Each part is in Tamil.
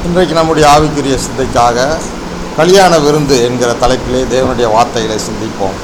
இன்றைக்கு நம்முடைய ஆவிக்குரிய சிந்தைக்காக கல்யாண விருந்து என்கிற தலைப்பிலே தேவனுடைய வார்த்தைகளை சிந்திப்போம்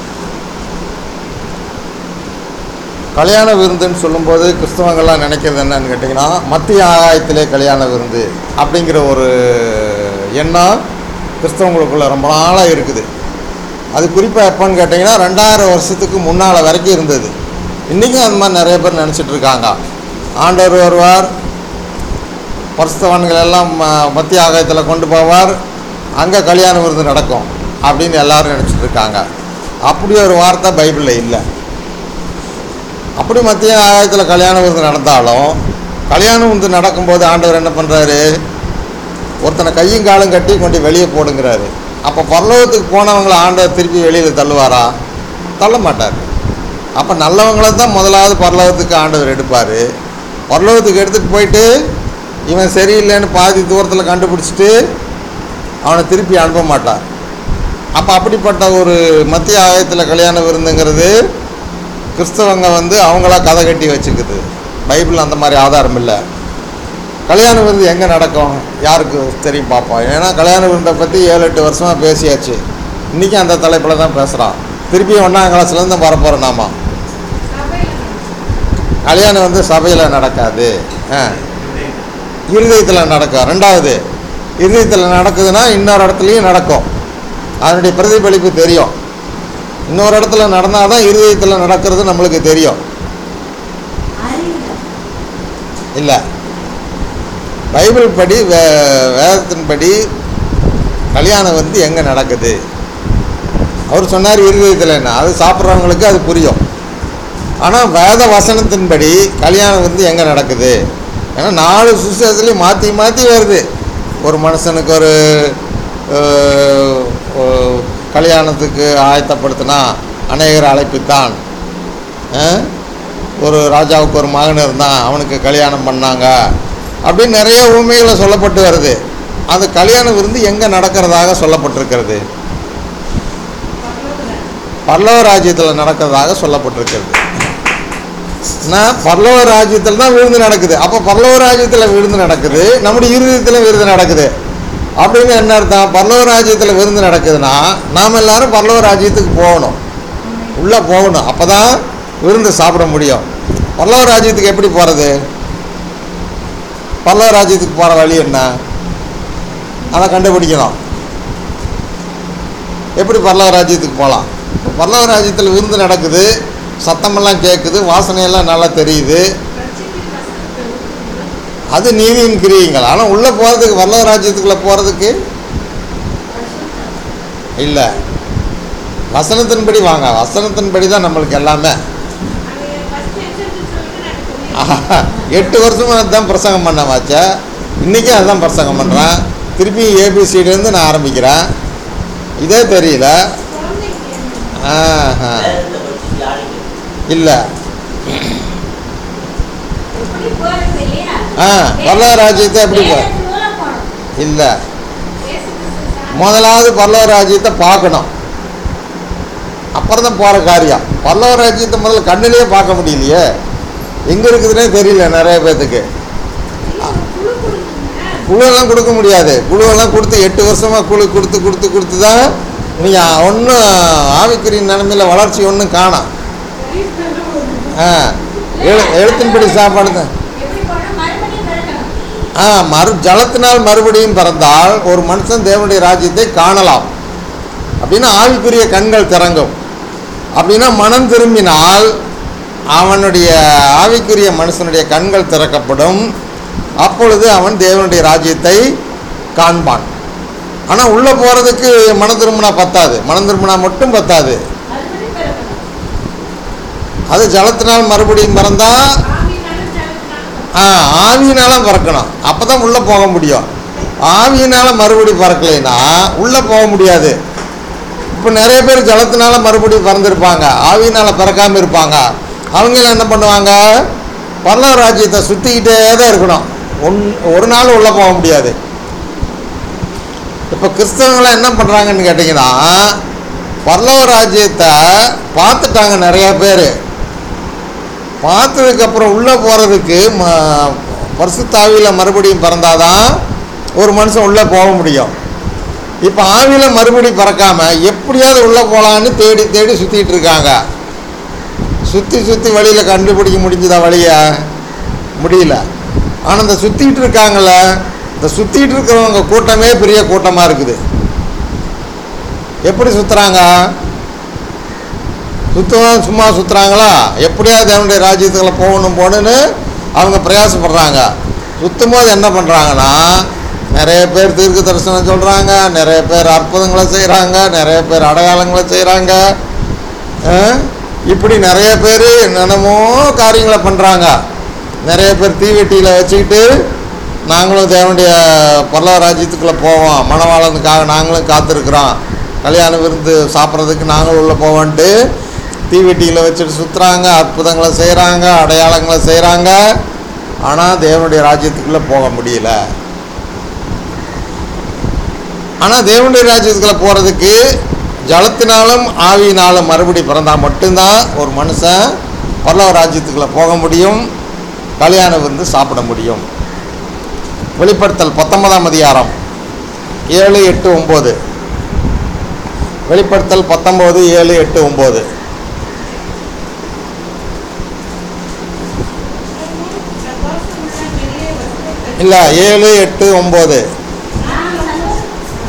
கல்யாண விருந்துன்னு சொல்லும்போது கிறிஸ்தவங்கள்லாம் நினைக்கிறது என்னன்னு கேட்டிங்கன்னா மத்திய ஆகாயத்திலே கல்யாண விருந்து அப்படிங்கிற ஒரு எண்ணம் கிறிஸ்தவங்களுக்குள்ள ரொம்ப நாளாக இருக்குது அது குறிப்பாக எப்போன்னு கேட்டிங்கன்னா ரெண்டாயிரம் வருஷத்துக்கு முன்னால் வரைக்கும் இருந்தது இன்றைக்கும் அது மாதிரி நிறைய பேர் நினச்சிட்டு இருக்காங்க ஆண்டவர் வருவார் பரிசுத்தவான்கள் எல்லாம் ம- மத்திய ஆகாயத்தில் கொண்டு போவார் அங்கே கல்யாண விருந்து நடக்கும் அப்படின்னு எல்லாரும் நினச்சிட்டு இருக்காங்க அப்படி ஒரு வார்த்தை பைபிளில் இல்லை அப்படி மத்திய ஆகாயத்தில் கல்யாண விருந்து நடந்தாலும் கல்யாண விருந்து நடக்கும்போது ஆண்டவர் என்ன பண்ணுறாரு ஒருத்தனை கையும் காலும் கட்டி கொண்டு வெளியே போடுங்கிறாரு அப்போ பரலோகத்துக்கு போனவங்களை ஆண்டவர் திருப்பி வெளியில் தள்ளுவாரா தள்ள மாட்டார் அப்போ நல்லவங்கள தான் முதலாவது பரலோகத்துக்கு ஆண்டவர் எடுப்பார் பரலோகத்துக்கு எடுத்துகிட்டு போயிட்டு இவன் சரியில்லைன்னு பாதி தூரத்தில் கண்டுபிடிச்சிட்டு அவனை திருப்பி அனுப்ப மாட்டார் அப்போ அப்படிப்பட்ட ஒரு மத்திய ஆயத்தில் கல்யாண விருந்துங்கிறது கிறிஸ்தவங்க வந்து அவங்களா கதை கட்டி வச்சுக்குது பைபிள் அந்த மாதிரி ஆதாரம் இல்லை கல்யாண விருந்து எங்கே நடக்கும் யாருக்கு தெரியும் பார்ப்போம் ஏன்னா கல்யாண விருந்தை பற்றி ஏழு எட்டு வருஷமாக பேசியாச்சு இன்றைக்கும் அந்த தலைப்பில் தான் பேசுகிறான் திருப்பி ஒன்றாம் கிளாஸ்லேருந்து வரப்போகிறோம் நாம கல்யாணம் வந்து சபையில் நடக்காது ஆ இருதயத்தில் நடக்கும் ரெண்டாவது இருதயத்தில் நடக்குதுன்னா இன்னொரு இடத்துலையும் நடக்கும் அதனுடைய பிரதிபலிப்பு தெரியும் இன்னொரு இடத்துல நடந்தால் தான் இருதயத்தில் நடக்கிறது நம்மளுக்கு தெரியும் இல்லை பைபிள் படி வே வேதத்தின்படி கல்யாணம் வந்து எங்கே நடக்குது அவர் சொன்னார் இருதயத்தில் என்ன அது சாப்பிட்றவங்களுக்கு அது புரியும் ஆனால் வேத வசனத்தின்படி கல்யாணம் வந்து எங்கே நடக்குது ஏன்னா நாலு சுசேஷத்துலேயும் மாற்றி மாற்றி வருது ஒரு மனுஷனுக்கு ஒரு அஹ், அஹ், கல்யாணத்துக்கு ஆயத்தப்படுத்தினா அநேகர் அழைப்புத்தான் அஹ், ஒரு ராஜாவுக்கு ஒரு மகன் இருந்தான் அவனுக்கு கல்யாணம் பண்ணாங்க அப்படின்னு நிறைய உண்மைகளை சொல்லப்பட்டு வருது அந்த கல்யாண விருந்து எங்கே நடக்கிறதாக சொல்லப்பட்டிருக்கிறது பல்லவ ராஜ்யத்தில் நடக்கிறதாக சொல்லப்பட்டிருக்கிறது நான் பல்லவ ராஜ்யத்தில் தான் விருந்து நடக்குது அப்போ பல்லவ ராஜ்யத்தில் விருந்து நடக்குது நம்முடைய இருதயத்தில் விருந்து நடக்குது அப்படின்னு என்ன அர்த்தம் பல்லவ ராஜ்யத்தில் விருந்து நடக்குதுன்னா நாம் எல்லாரும் பல்லவ ராஜ்யத்துக்கு போகணும் உள்ளே போகணும் அப்போ தான் விருந்து சாப்பிட முடியும் பல்லவ ராஜ்யத்துக்கு எப்படி போகிறது பல்லவ ராஜ்யத்துக்கு போகிற வழி என்ன அதை கண்டுபிடிக்கணும் எப்படி பல்லவ ராஜ்யத்துக்கு போகலாம் பல்லவ ராஜ்யத்தில் விருந்து நடக்குது சத்தமெல்லாம் கேட்குது வாசனையெல்லாம் நல்லா தெரியுது அது நீதியின் கிரியுங்கள் ஆனால் உள்ளே போகிறதுக்கு வல்லவ ராஜ்யத்துக்குள்ளே போகிறதுக்கு இல்லை வசனத்தின்படி வாங்க வசனத்தின்படி தான் நம்மளுக்கு எல்லாமே ஆஹா, எட்டு வருஷமா தான் பிரசங்கம் பண்ண வாச்ச இன்றைக்கும் அதுதான் பிரசங்கம் பண்ணுறேன் திருப்பி ஏபிசிடிலேருந்து நான் ஆரம்பிக்கிறேன் இதே தெரியல ஆஹா இல்லை ஆ பல்லவ ராஜ்யத்தை எப்படி போ இல்லை முதலாவது பல்லவ ராஜ்யத்தை பார்க்கணும் அப்புறம் தான் போகிற காரியம் பல்லவ ராஜ்யத்தை முதல்ல கண்ணிலேயே பார்க்க முடியலையே எங்கே இருக்குதுன்னே தெரியல நிறைய பேர்த்துக்கு குழுவெல்லாம் கொடுக்க முடியாது குழுவெல்லாம் கொடுத்து எட்டு வருஷமாக குழு கொடுத்து கொடுத்து கொடுத்து தான் நீங்கள் ஒன்றும் ஆவிக்குரிய நிலைமையில் வளர்ச்சி ஒன்றும் காணோம் ஆ எழு எழுத்தின்படி சாப்பாடு தான் ஆ மறு ஜலத்தினால் மறுபடியும் பிறந்தால் ஒரு மனுஷன் தேவனுடைய ராஜ்யத்தை காணலாம் அப்படின்னா ஆவிக்குரிய கண்கள் திறங்கும் அப்படின்னா மனம் திரும்பினால் அவனுடைய ஆவிக்குரிய மனுஷனுடைய கண்கள் திறக்கப்படும் அப்பொழுது அவன் தேவனுடைய ராஜ்யத்தை காண்பான் ஆனால் உள்ளே போகிறதுக்கு மனம் திரும்பினா பத்தாது மனம் திரும்பினா மட்டும் பத்தாது அது ஜலத்தினால் மறுபடியும் பிறந்தா ஆ ஆவியினால பறக்கணும் அப்போ தான் உள்ளே போக முடியும் ஆவியினால மறுபடி பறக்கலைன்னா உள்ளே போக முடியாது இப்போ நிறைய பேர் ஜலத்தினால மறுபடியும் பறந்துருப்பாங்க ஆவியினால பிறக்காமல் இருப்பாங்க அவங்களாம் என்ன பண்ணுவாங்க பல்லவ ராஜ்யத்தை சுற்றிக்கிட்டே தான் இருக்கணும் ஒன் ஒரு நாள் உள்ளே போக முடியாது இப்போ கிறிஸ்தவங்களாம் என்ன பண்ணுறாங்கன்னு கேட்டிங்கன்னா பல்லவ ராஜ்யத்தை பார்த்துட்டாங்க நிறைய பேர் பார்த்ததுக்கப்புறம் உள்ளே போகிறதுக்கு ம பரிசுத்தாவியில் மறுபடியும் பிறந்தாதான் ஒரு மனுஷன் உள்ளே போக முடியும் இப்போ ஆவியில் மறுபடி பிறக்காம எப்படியாவது உள்ளே போகலான்னு தேடி தேடி சுற்றிட்டு இருக்காங்க சுற்றி சுற்றி வழியில் கண்டுபிடிக்க முடிஞ்சுதா வழியை முடியல ஆனால் இந்த சுற்றிட்டு இருக்காங்கள இந்த சுற்றிட்டு இருக்கிறவங்க கூட்டமே பெரிய கூட்டமாக இருக்குது எப்படி சுற்றுறாங்க சுத்தமாக சும்மா சுற்றுறாங்களா எப்படியாவது தேவனுடைய ராஜ்யத்துக்குள்ள போகணும் போகணுன்னு அவங்க பிரயாசப்படுறாங்க சுத்தும் போது என்ன பண்ணுறாங்கன்னா நிறைய பேர் தீர்க்க தரிசனம் சொல்கிறாங்க நிறைய பேர் அற்புதங்களை செய்கிறாங்க நிறைய பேர் அடையாளங்களை செய்கிறாங்க இப்படி நிறைய பேர் என்னென்னமோ காரியங்களை பண்ணுறாங்க நிறைய பேர் தீவெட்டியில் வச்சுக்கிட்டு நாங்களும் தேவனுடைய பரலவ ராஜ்யத்துக்குள்ளே போவோம் மணவாளனுக்காக நாங்களும் காத்திருக்கிறோம் கல்யாண விருந்து சாப்பிட்றதுக்கு நாங்களும் உள்ளே போவோன்ட்டு தீவெட்டியில் வச்சுட்டு சுற்றுறாங்க அற்புதங்களை செய்கிறாங்க அடையாளங்களை செய்கிறாங்க ஆனால் தேவனுடைய ராஜ்யத்துக்குள்ளே போக முடியல ஆனால் தேவனுடைய ராஜ்யத்துக்குள்ளே போகிறதுக்கு ஜலத்தினாலும் ஆவியினாலும் மறுபடி பிறந்தால் மட்டும்தான் ஒரு மனுஷன் பரலவ ராஜ்யத்துக்குள்ளே போக முடியும் கல்யாணம் வந்து சாப்பிட முடியும் வெளிப்படுத்தல் பத்தொன்பதாம் அதிகாரம் ஏழு எட்டு ஒம்பது வெளிப்படுத்தல் பத்தொம்போது ஏழு எட்டு ஒம்பது இல்லை ஏழு எட்டு ஒம்பது நான் சந்தோஷம்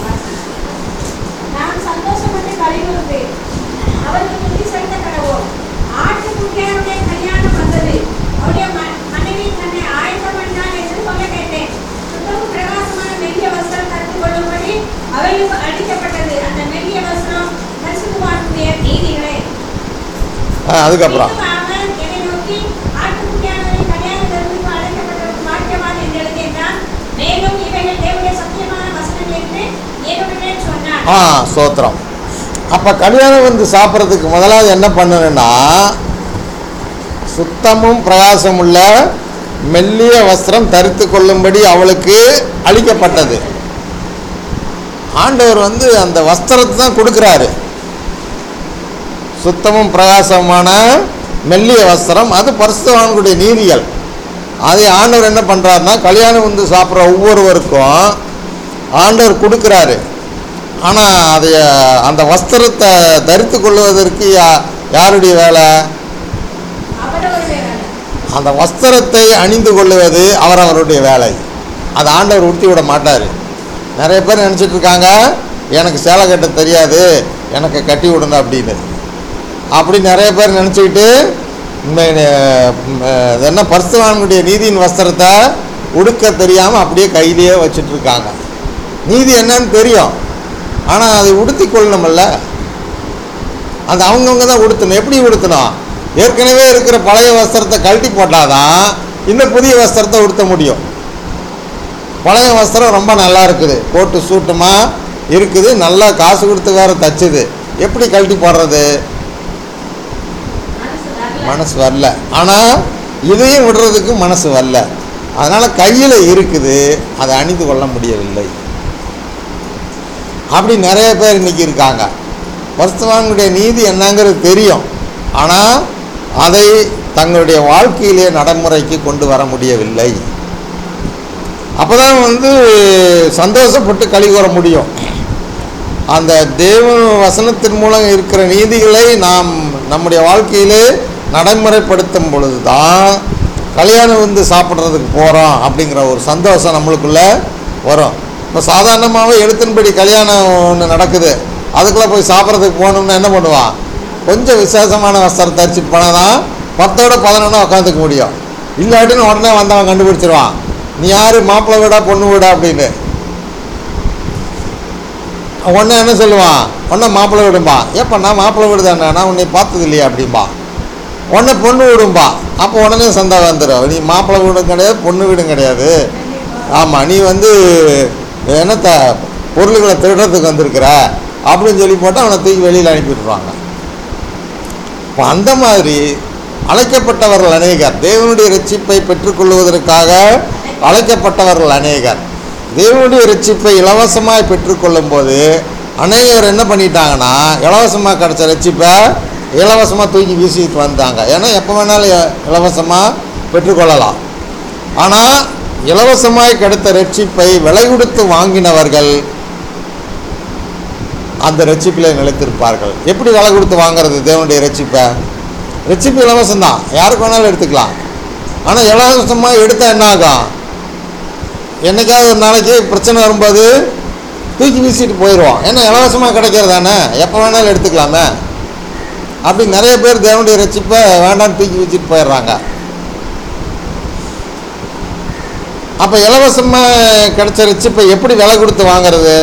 நான் சந்தோஷப்பட்டு கலிகூர்ந்து அவருக்கு துதி செலுத்த கடவோம் ஆட்டுக்குட்டியாருடைய கல்யாணம் வந்தது அவருடைய ம- மனைவி தன்னை ஆயத்தம் பண்ணாள் என்று சொல்ல கேட்டேன் சுத்தமும் பிரகாசமான மெல்லிய வஸ்திரம் தடுத்து கொள்ளும்படி அவளுக்கு அளிக்கப்பட்டது அந்த மெல்லிய வஸ்திரம் பரிசுத்தவானுடைய நீதிகளே ஆ அதுக்கப்புறம் பின்னும் அவன் என்னை நோக்கி ஆட்டுக்குட்டியானவரின் கல்யாண விருந்துக்கு அழைக்கப்பட்டவருக்கு பாக்கியவான் என்று எழுதினான் மேலும் இவைகள் தேவனுடைய சத்தியமான வசனம் என்று என்னுடனே சொன்னான் ஆ ஸ்தோத்திரம் அப்போ கல்யாணம் வந்து சாப்பிட்றதுக்கு முதலாவது என்ன பண்ணணும்னா சுத்தமும் பிரகாசம் உள்ள மெல்லிய வஸ்திரம் தரித்து கொள்ளும்படி அவளுக்கு அளிக்கப்பட்டது ஆண்டவர் வந்து அந்த வஸ்திரத்தை தான் கொடுக்குறாரு சுத்தமும் பிரகாசமான மெல்லிய வஸ்திரம் அது பரிசுத்தவான்களுடைய நீதிகள் அதை ஆண்டவர் என்ன பண்ணுறாருன்னா கல்யாணம் வந்து சாப்பிட்ற ஒவ்வொருவருக்கும் ஆண்டவர் கொடுக்குறாரு ஆனால் அதை அந்த வஸ்திரத்தை தரித்து கொள்வதற்கு யா யாருடைய வேலை அவரவருடைய வேலை அந்த வஸ்திரத்தை அணிந்து கொள்ளுவது அவரவருடைய வேலை அதை ஆண்டவர் உடுத்தி விட மாட்டார் நிறைய பேர் நினச்சிட்டு இருக்காங்க எனக்கு சேலை கட்ட தெரியாது எனக்கு கட்டி விடணும் அப்படின்னு அப்படி நிறைய பேர் நினச்சிக்கிட்டு என்ன பரிசுவானுடைய நீதியின் வஸ்திரத்தை உடுக்க தெரியாமல் அப்படியே கையிலேயே வச்சுட்டு இருக்காங்க நீதி என்னன்னு தெரியும் ஆனால் அதை உடுத்தி கொள்ளணும்ல அது அவங்கவுங்க தான் உடுத்தணும் எப்படி உடுத்தணும் ஏற்கனவே இருக்கிற பழைய வஸ்திரத்தை கழட்டி போட்டாதான் இந்த புதிய வஸ்திரத்தை உடுத்த முடியும் பழைய வஸ்திரம் ரொம்ப நல்லா இருக்குது கோட்டு சூட்டுமா இருக்குது நல்லா காசு கொடுத்து வேற தச்சுது எப்படி கழட்டி போடுறது மனசு வரல மனசு வரல ஆனால் இதையும் விடுறதுக்கு மனசு வரல அதனால் கையில் இருக்குது அதை அணிந்து கொள்ள முடியவில்லை அப்படி நிறைய பேர் இன்னைக்கு இருக்காங்க பரிசுத்தவான்களுடைய நீதி என்னங்கிறது தெரியும் ஆனால் அதை தங்களுடைய வாழ்க்கையிலே நடைமுறைக்கு கொண்டு வர முடியவில்லை அப்போ தான் வந்து சந்தோஷப்பட்டு களி கூற முடியும் அந்த தேவ வசனத்தின் மூலம் இருக்கிற நீதிகளை நாம் நம்முடைய வாழ்க்கையிலே நடைமுறைப்படுத்தும் பொழுது தான் கல்யாணம் வந்து சாப்பிட்றதுக்கு போகிறோம் அப்படிங்கிற ஒரு சந்தோஷம் நம்மளுக்குள்ளே வரும் இப்போ சாதாரணமாகவே எழுத்தின்படி கல்யாணம் ஒன்று நடக்குது அதுக்குள்ளே போய் சாப்பிட்றதுக்கு போகணும்னா என்ன பண்ணுவான் கொஞ்சம் விசேஷமான வஸ்திரம் தரிச்சிட்டு போனால் தான் பத்தோட பதினொன்னா உட்காந்துக்க முடியும் இல்லாட்டின்னு உடனே வந்தவன் கண்டுபிடிச்சிருவான் நீ யார் மாப்பிள்ளை வீடா பொண்ணு வீடா அப்படின்னு உடனே என்ன சொல்லுவான் உடனே மாப்பிள்ளை விடும்பா ஏப்பா நான் மாப்பிள்ளை வீடு தானே நான் உன்னை பார்த்தது இல்லையா அப்படிம்பா உடனே பொண்ணு விடும்பா அப்போ உடனே சந்தா வந்துடும் நீ மாப்பிள்ளை வீடும் கிடையாது பொண்ணு வீடும் கிடையாது ஆமாம் நீ வந்து என்னத்த பொருள்களை திருடுறதுக்கு வந்திருக்கிற அப்படின்னு சொல்லி போட்டு அவனை தூக்கி வெளியில் அனுப்பிடுவாங்க இப்போ அந்த மாதிரி அழைக்கப்பட்டவர்கள் அநேகர் தேவனுடைய ரட்சிப்பை பெற்றுக்கொள்வதற்காக அழைக்கப்பட்டவர்கள் அநேகர் தேவனுடைய ரட்சிப்பை இலவசமாய் பெற்றுக்கொள்ளும் போது அநேகர் என்ன பண்ணிட்டாங்கன்னா இலவசமாக கிடச்ச ரட்சிப்பை இலவசமாக தூக்கி வீசிட்டு வந்தாங்க ஏன்னா எப்போ வேணாலும் இ- இலவசமாக பெற்றுக்கொள்ளலாம் ஆனால் இலவசமாய் கிடைத்த ரட்சிப்பை விலை கொடுத்து வாங்கினவர்கள் அந்த ரட்சிப்பிலே நிலைத்திருப்பார்கள் எப்படி விலை கொடுத்து வாங்குறது தேவனுடைய ரட்சிப்பை ரட்சிப்பு இலவசம்தான் யாருக்கு வேணாலும் எடுத்துக்கலாம் ஆனால் இலவசமாக எடுத்தால் என்ன ஆகும் என்னைக்காவது ஒரு நாளைக்கு பிரச்சனை வரும்போது தூக்கி வீசிட்டு போயிடுவோம் ஏன்னா இலவசமாக கிடைக்கிறது தானே எப்போ வேணாலும் எடுத்துக்கலாமே அப்படி நிறைய பேர் தேவனுடைய ரட்சிப்பை வேண்டாம்னு தூக்கி வச்சுட்டு போயிடுறாங்க அப்போ இலவசமாக கிடைச்ச ரட்சிப்பை எப்படி விலை கொடுத்து வாங்குறது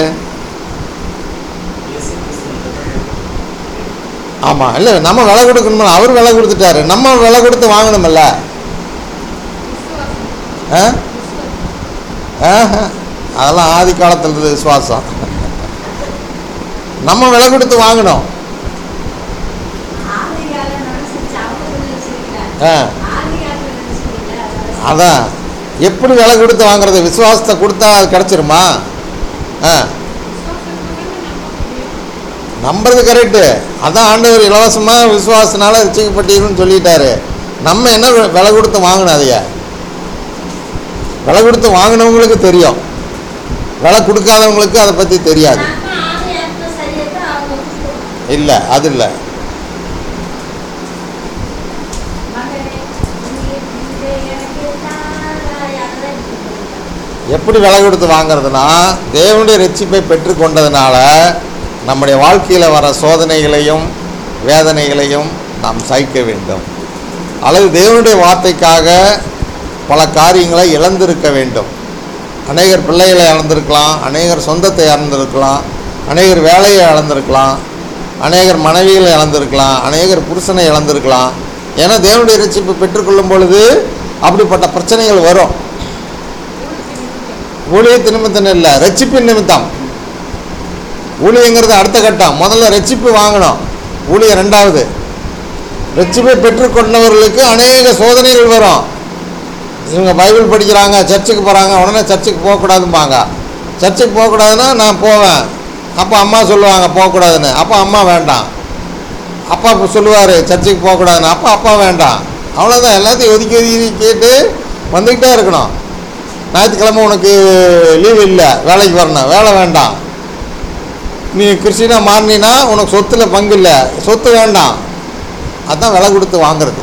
இயேசு கிறிஸ்து மட்டும்தான் ஆமாம் இல்லை நம்ம விலை கொடுக்கணுமில்ல அவர் விலை கொடுத்துட்டாரு நம்ம விலை கொடுத்து வாங்கணுமில்ல ஆ ஆஹா. அதெல்லாம் ஆதி காலத்தில் இருந்த விசுவாசம் நம்ம விலை கொடுத்து வாங்கணும் ஆதிகால நினைச்சு அவங்க நினைச்சிருக்கிறார் ஆ ஆதிகாலத்தில் நினைச்சிருக்கீங்களா அதான் எப்படி விலை கொடுத்து வாங்குறது விசுவாசத்தை கொடுத்தா அது கிடச்சிருமா ஆ நம்புறது கரெக்டு அதான் ஆண்டவர் இலவசமாக விசுவாசனால ரசிக்கப்பட்டீங்கன்னு சொல்லிட்டாரு நம்ம என்ன வி- விலை கொடுத்து வாங்கணும் அதைய விலை கொடுத்து வாங்கினவங்களுக்கு தெரியும் விலை கொடுக்காதவங்களுக்கு அதை பற்றி தெரியாது நம்ம ஆதிகாலத்துல சரியத்தை அவங்க ஒத்துக்கணும். இல்லை அது இல்லை மகனே, நீ இதை எனக்கு தாராய் அதை கொடுத்தார். எப்படி விலை கொடுத்து வாங்குறதுனா தேவனுடைய ரட்சிப்பை பெற்றுக்கொண்டதுனால நம்முடைய வாழ்க்கையில் வர சோதனைகளையும் வேதனைகளையும் நாம் சகிக்க வேண்டும் அல்லது தேவனுடைய வார்த்தைக்காக பல காரியங்களை இழந்திருக்க வேண்டும் அநேகர் பிள்ளைகளை இழந்திருக்கலாம் அநேகர் சொந்தத்தை இழந்திருக்கலாம் அநேகர் வேலையை இழந்திருக்கலாம் அநேகர் மனைவிகளை இழந்திருக்கலாம் அநேகர் புருஷனை இழந்திருக்கலாம் ஏன்னா தேவனுடைய ரட்சிப்பை பெற்றுக்கொள்ளும் பொழுது அப்படிப்பட்ட பிரச்சனைகள் வரும் ஊழியத்து நிமித்தம் இல்லை ரட்சிப்பின் நிமித்தம் ஊழியங்கிறது அடுத்த கட்டம் முதல்ல ரட்சிப்பு வாங்கணும் ஊழியம் ரெண்டாவது ரட்சிப்பை பெற்றுக்கொண்டவர்களுக்கு அநேக சோதனைகள் வரும் இவங்க பைபிள் படிக்கிறாங்க சர்ச்சுக்கு போகிறாங்க உடனே சர்ச்சுக்கு போகக்கூடாதும்பாங்க சர்ச்சுக்கு போகக்கூடாதுன்னா நான் போவேன் அப்போ அம்மா சொல்லுவாங்க போகக்கூடாதுன்னு அப்போ அம்மா வேண்டாம் அப்பா இப்போ சொல்லுவார் சர்ச்சுக்கு போகக்கூடாதுன்னு அப்போ அப்பா வேண்டாம் அவ்வளோதான் எல்லாத்தையும் ஒதுக்கி ஒதுக்கி கேட்டு வந்துக்கிட்டே இருக்கணும் ஞாயிற்றுக்கிழமை உனக்கு லீவு இல்லை வேலைக்கு வரணும் வேலை வேண்டாம் நீ கிறிஸ்டினா மாறினா உனக்கு சொத்தில் பங்கு இல்லை சொத்து வேண்டாம் அதான் விலை கொடுத்து வாங்குறது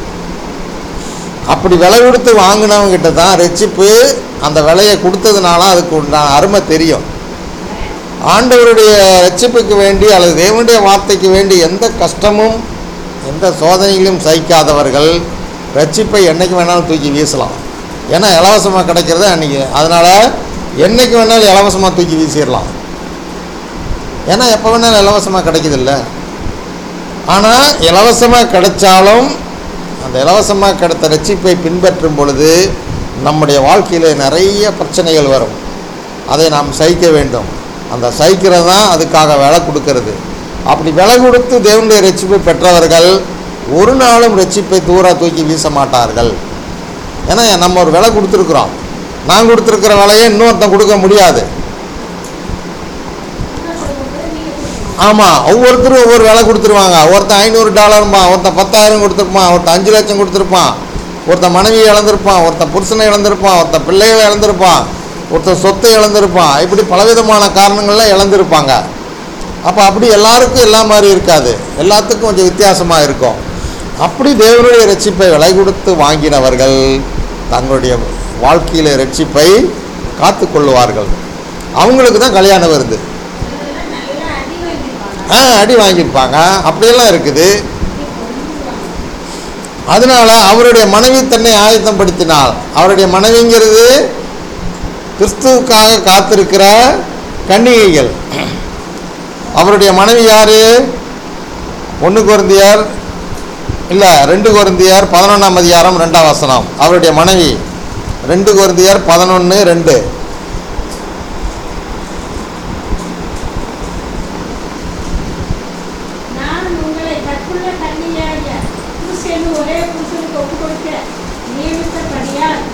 அப்படி விலை கொடுத்து வாங்கினவங்கிட்ட தான் ரட்சிப்பு அந்த விலையை கொடுத்ததுனால அதுக்கு உண்டான அருமை தெரியும் ஆண்டவருடைய ரட்சிப்புக்கு வேண்டி அல்லது தேவனுடைய வார்த்தைக்கு வேண்டி எந்த கஷ்டமும் எந்த சோதனைகளையும் சகிக்காதவர்கள் ரட்சிப்பை என்னைக்கு வேணாலும் தூக்கி வீசலாம் ஏன்னா இலவசமாக கிடைக்கிறது அன்றைக்கி அதனால் என்னைக்கு வேணாலும் இலவசமாக தூக்கி வீசிடலாம் ஏன்னா எப்போ வேணாலும் இலவசமாக கிடைக்குதில்ல ஆனால் இலவசமாக கிடைச்சாலும் அந்த இலவசமாக கிடைத்த ரட்சிப்பை பின்பற்றும் பொழுது நம்முடைய வாழ்க்கையில் நிறைய பிரச்சனைகள் வரும் அதை நாம் சகிக்க வேண்டும் அந்த சகிக்கிறது தான் அதுக்காக விலை கொடுக்கறது அப்படி விலை கொடுத்து தேவனுடைய ரட்சிப்பை பெற்றவர்கள் ஒரு நாளும் ரட்சிப்பை தூர தூக்கி வீச மாட்டார்கள் ஏன்னா நம்ம ஒரு விலை கொடுத்துருக்குறோம் நான் கொடுத்துருக்கிற விலையை இன்னொருத்தன் கொடுக்க முடியாது இன்னொருத்தர் கொடுத்தது நீங்க கொடுக்கணும். ஆமாம் ஒவ்வொருத்தரும் ஒவ்வொரு விலை கொடுத்துருவாங்க ஒருத்தன் ஐநூறு டாலரும்பான் ஒருத்தன் பத்தாயிரம் கொடுத்துருப்பான் ஒருத்தன் அஞ்சு லட்சம் கொடுத்துருப்பான் ஒருத்தன் மனைவியை இழந்திருப்பான் ஒருத்தன் புருஷனை இழந்திருப்பான் ஒருத்தன் பிள்ளைகளை இழந்திருப்பான் ஒருத்தன் சொத்தை இழந்திருப்பான் இப்படி பலவிதமான காரணங்கள்லாம் இழந்திருப்பாங்க அப்போ அப்படி எல்லாருக்கும் எல்லா மாதிரி இருக்காது எல்லாத்துக்கும் கொஞ்சம் வித்தியாசமாக இருக்கும் அப்படி தேவனுடைய ரட்சிப்பை விலை கொடுத்து வாங்கினவர்கள் தங்களுடைய வாழ்க்கையில் ரட்சிப்பை காத்து கொள்ளுவார்கள் அவங்களுக்கு தான் கல்யாணம் வருது சிலரெல்லாம் நல்லா அடி வாங்கியிருப்பாங்க. ஆ அடி வாங்கியிருப்பாங்க அப்படியெல்லாம் இருக்குது அடி கொன்றுவாங்க. அதனால அவருடைய மனைவி தன்னை ஆயத்தப்படுத்தினாள் அவருடைய மனைவிங்கிறது கிறிஸ்துவுக்காக காத்திருக்கிற கன்னிகைகள் அவருடைய மனைவி யாரு ஒன்று குருந்தியர் இல்லை ரெண்டு குருந்தியர் பதினொன்றாம் அதிகாரம் ரெண்டாம் வசனம் அவருடைய மனைவி ரெண்டு குருந்தியர் பதினொன்று ரெண்டு நான் உங்களை கற்புள்ள கன்னியாகிய கிறிஸ்து ஒரே புருஷனுக்கு ஒப்புக் கொடுக்க நியமித்தபடியால்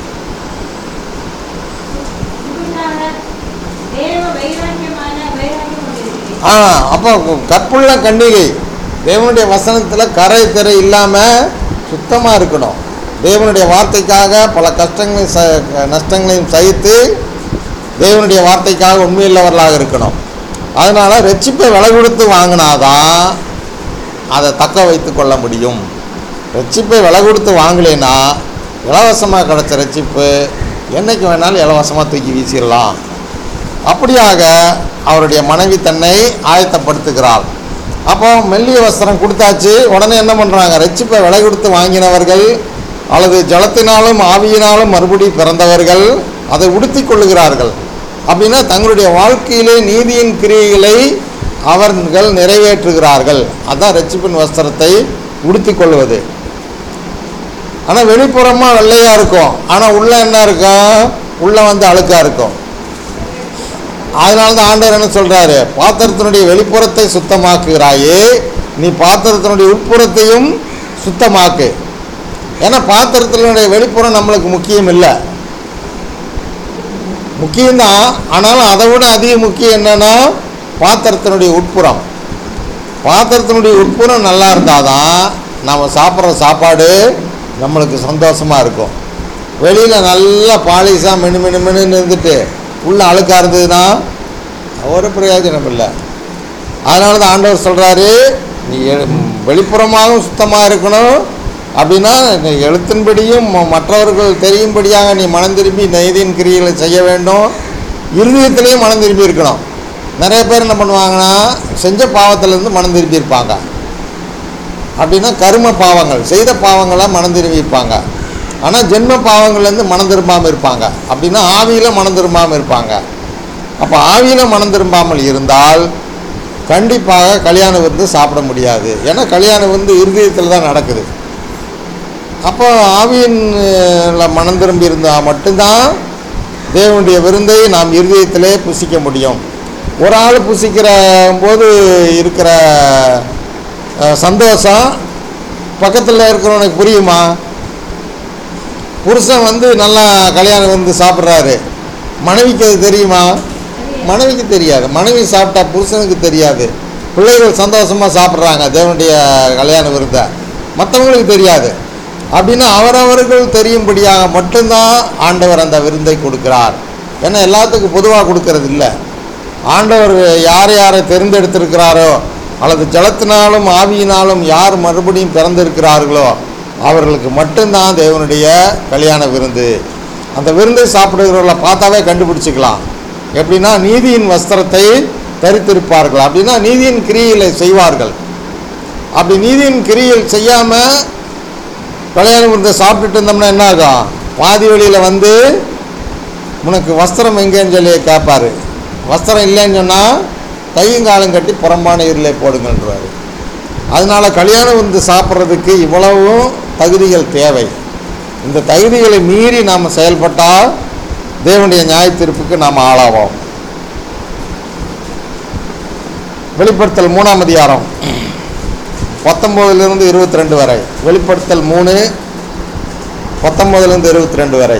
உங்களுக்காக தேவ வைராக்கியமான வைராக்கியம் கொண்டிருக்கிறேன் ஆ அப்போ கற்புள்ள கன்னிகை தேவனுடைய வசனத்தில் கரை திரை இல்லாமல் சுத்தமாக இருக்கணும் தேவனுடைய வார்த்தைக்காக பல கஷ்டங்களையும் ச நஷ்டங்களையும் சகித்து தேவனுடைய வார்த்தைக்காக உண்மையுள்ளவர்களாக இருக்கணும் அதனால் ரட்சிப்பை விலை கொடுத்து வாங்கினாதான் அதை தக்க வைத்து கொள்ள முடியும் ரட்சிப்பை விலை கொடுத்து வாங்கலைன்னா இலவசமாக கிடச்ச ரட்சிப்பு என்னைக்கு வேணாலும் இலவசமாக தூக்கி வீசிடலாம் அப்படியாக அவருடைய மனைவி தன்னை ஆயத்தப்படுத்துகிறாள் அப்போ மெல்லிய வஸ்திரம் கொடுத்தாச்சு உடனே என்ன பண்ணுறாங்க ரட்சிப்பை விலை கொடுத்து வாங்கினவர்கள் அல்லது ஜலத்தினாலும் ஆவியினாலும் மறுபடி பிறந்தவர்கள் அதை உடுத்திக் கொள்ளுகிறார்கள் அப்படின்னா தங்களுடைய வாழ்க்கையிலே நீதியின் கிரியைகளை அவர்கள் நிறைவேற்றுகிறார்கள் அதான் ரட்சிப்பின் வஸ்திரத்தை உடுத்திக் கொள்வது ஆனால் வெளிப்புறமாக வெள்ளையாக இருக்கும் ஆனால் உள்ளே என்ன இருக்கும் உள்ளே வந்து அழுக்காக இருக்கும் அதனால தான் ஆண்டவர் என்ன சொல்கிறாரு பாத்திரத்தினுடைய வெளிப்புறத்தை சுத்தமாக்குகிறாயே நீ பாத்திரத்தினுடைய உட்புறத்தையும் சுத்தமாக்கு ஏன்னா பாத்திரத்தினுடைய வெளிப்புறம் நம்மளுக்கு முக்கியம் இல்லை முக்கியம்தான் ஆனாலும் அதை விட அதிக முக்கியம் என்னன்னா பாத்திரத்தினுடைய உட்புறம் பாத்திரத்தினுடைய உட்புறம் நல்லா இருந்தால் தான் நம்ம சாப்பிட்ற சாப்பாடு நம்மளுக்கு சந்தோஷமாக இருக்கும் வெளியில் நல்லா பாலிஷாக மெனு மெனு மெனுன்னு இருந்துட்டு உள்ள அழுக்காக இருந்ததுன்னா ஒரு பிரயோஜனம் இல்லை அதனால தான் ஆண்டவர் சொல்கிறாரு நீ எ- வெளிப்புறமாகவும் சுத்தமாக இருக்கணும் அப்படின்னா நீ எழுத்தின்படியும் ம- மற்றவர்கள் தெரியும்படியாக நீ மனம் திரும்பி நெய்தியின் கிரியைகளை செய்ய வேண்டும் இருதயத்திலையும் மனம் திரும்பி இருக்கணும் நிறைய பேர் என்ன பண்ணுவாங்கன்னா செஞ்ச பாவத்திலேருந்து மனம் திரும்பி இருப்பாங்க அப்படின்னா கரும பாவங்கள் செய்த பாவங்களை மனம் திரும்பி இருப்பாங்க ஆனால் ஜென்ம பாவங்கள்லேருந்து மனம் திரும்பாமல் இருப்பாங்க அப்படின்னா ஆவியில் மனம் திரும்பாமல் இருப்பாங்க அப்போ ஆவியில் மனம் திரும்பாமல் இருந்தால் கண்டிப்பாக கல்யாண விருந்து சாப்பிட முடியாது ஏன்னா கல்யாண விருந்து இருதயத்தில் தான் நடக்குது அப்போ ஆவியின் அஹ், மனம் திரும்பி இருந்தால் மட்டும்தான் தேவனுடைய விருந்தை நாம் இருதயத்திலே புசிக்க முடியும் ஒரு ஆள் புசிக்கிற போது இருக்கிற அஹ், சந்தோஷம் பக்கத்தில் இருக்கிறவனுக்கு புரியுமா புருஷன் வந்து நல்லா கல்யாணம் வந்து சாப்பிட்றாரு மனைவிக்கு அது தெரியுமா மனைவிக்கு தெரியாது மனைவி சாப்பிட்டா புருஷனுக்கு தெரியாது பிள்ளைகள் சந்தோஷமாக சாப்பிட்றாங்க தேவனுடைய கல்யாண விருந்தை மற்றவங்களுக்கு தெரியாது அப்படின்னா அவரவர்கள் தெரியும்படியாக மட்டும்தான் ஆண்டவர் அந்த விருந்தை கொடுக்கிறார் ஏன்னா எல்லாத்துக்கும் பொதுவாக கொடுக்கறது இல்லை ஆண்டவர் யார் யாரை தெரிந்தெடுத்திருக்கிறாரோ அல்லது ஜலத்தினாலும் ஆவியினாலும் யார் மறுபடியும் பிறந்திருக்கிறார்களோ அவர்களுக்கு மட்டும்தான் தேவனுடைய கல்யாண விருந்து அந்த விருந்தை சாப்பிடுகிறவர்களை பார்த்தாவே கண்டுபிடிச்சிக்கலாம் எப்படின்னா நீதியின் வஸ்திரத்தை தரித்திருப்பார்கள் அப்படின்னா நீதியின் கிரியைகளை செய்வார்கள் அப்படி நீதியின் கிரியைகள் செய்யாமல் கல்யாண விருந்தை சாப்பிட்டுட்டு இருந்தோம்னா என்ன ஆகும் பாதி வழியில் வந்து உனக்கு வஸ்திரம் எங்கேன்னு சொல்லி கேட்பாரு வஸ்திரம் இல்லைன்னு சொன்னால் கையும் காலும் கட்டி புறம்பான இருளை போடுங்கன்றாரு அதனால கல்யாணம் வந்து சாப்பிட்றதுக்கு இவ்வளவும் தகுதிகள் தேவை இந்த தகுதிகளை மீறி நாம் செயல்பட்டால் தேவனுடைய நியாயத்தீர்ப்புக்கு நாம் ஆளாவோம் வெளிப்படுத்தல் மூணாம் அதிகாரம் பத்தொம்போதுலேருந்து இருபத்தி ரெண்டு வரை வெளிப்படுத்தல் மூணு பத்தொம்போதுலேருந்து இருபத்தி ரெண்டு வரை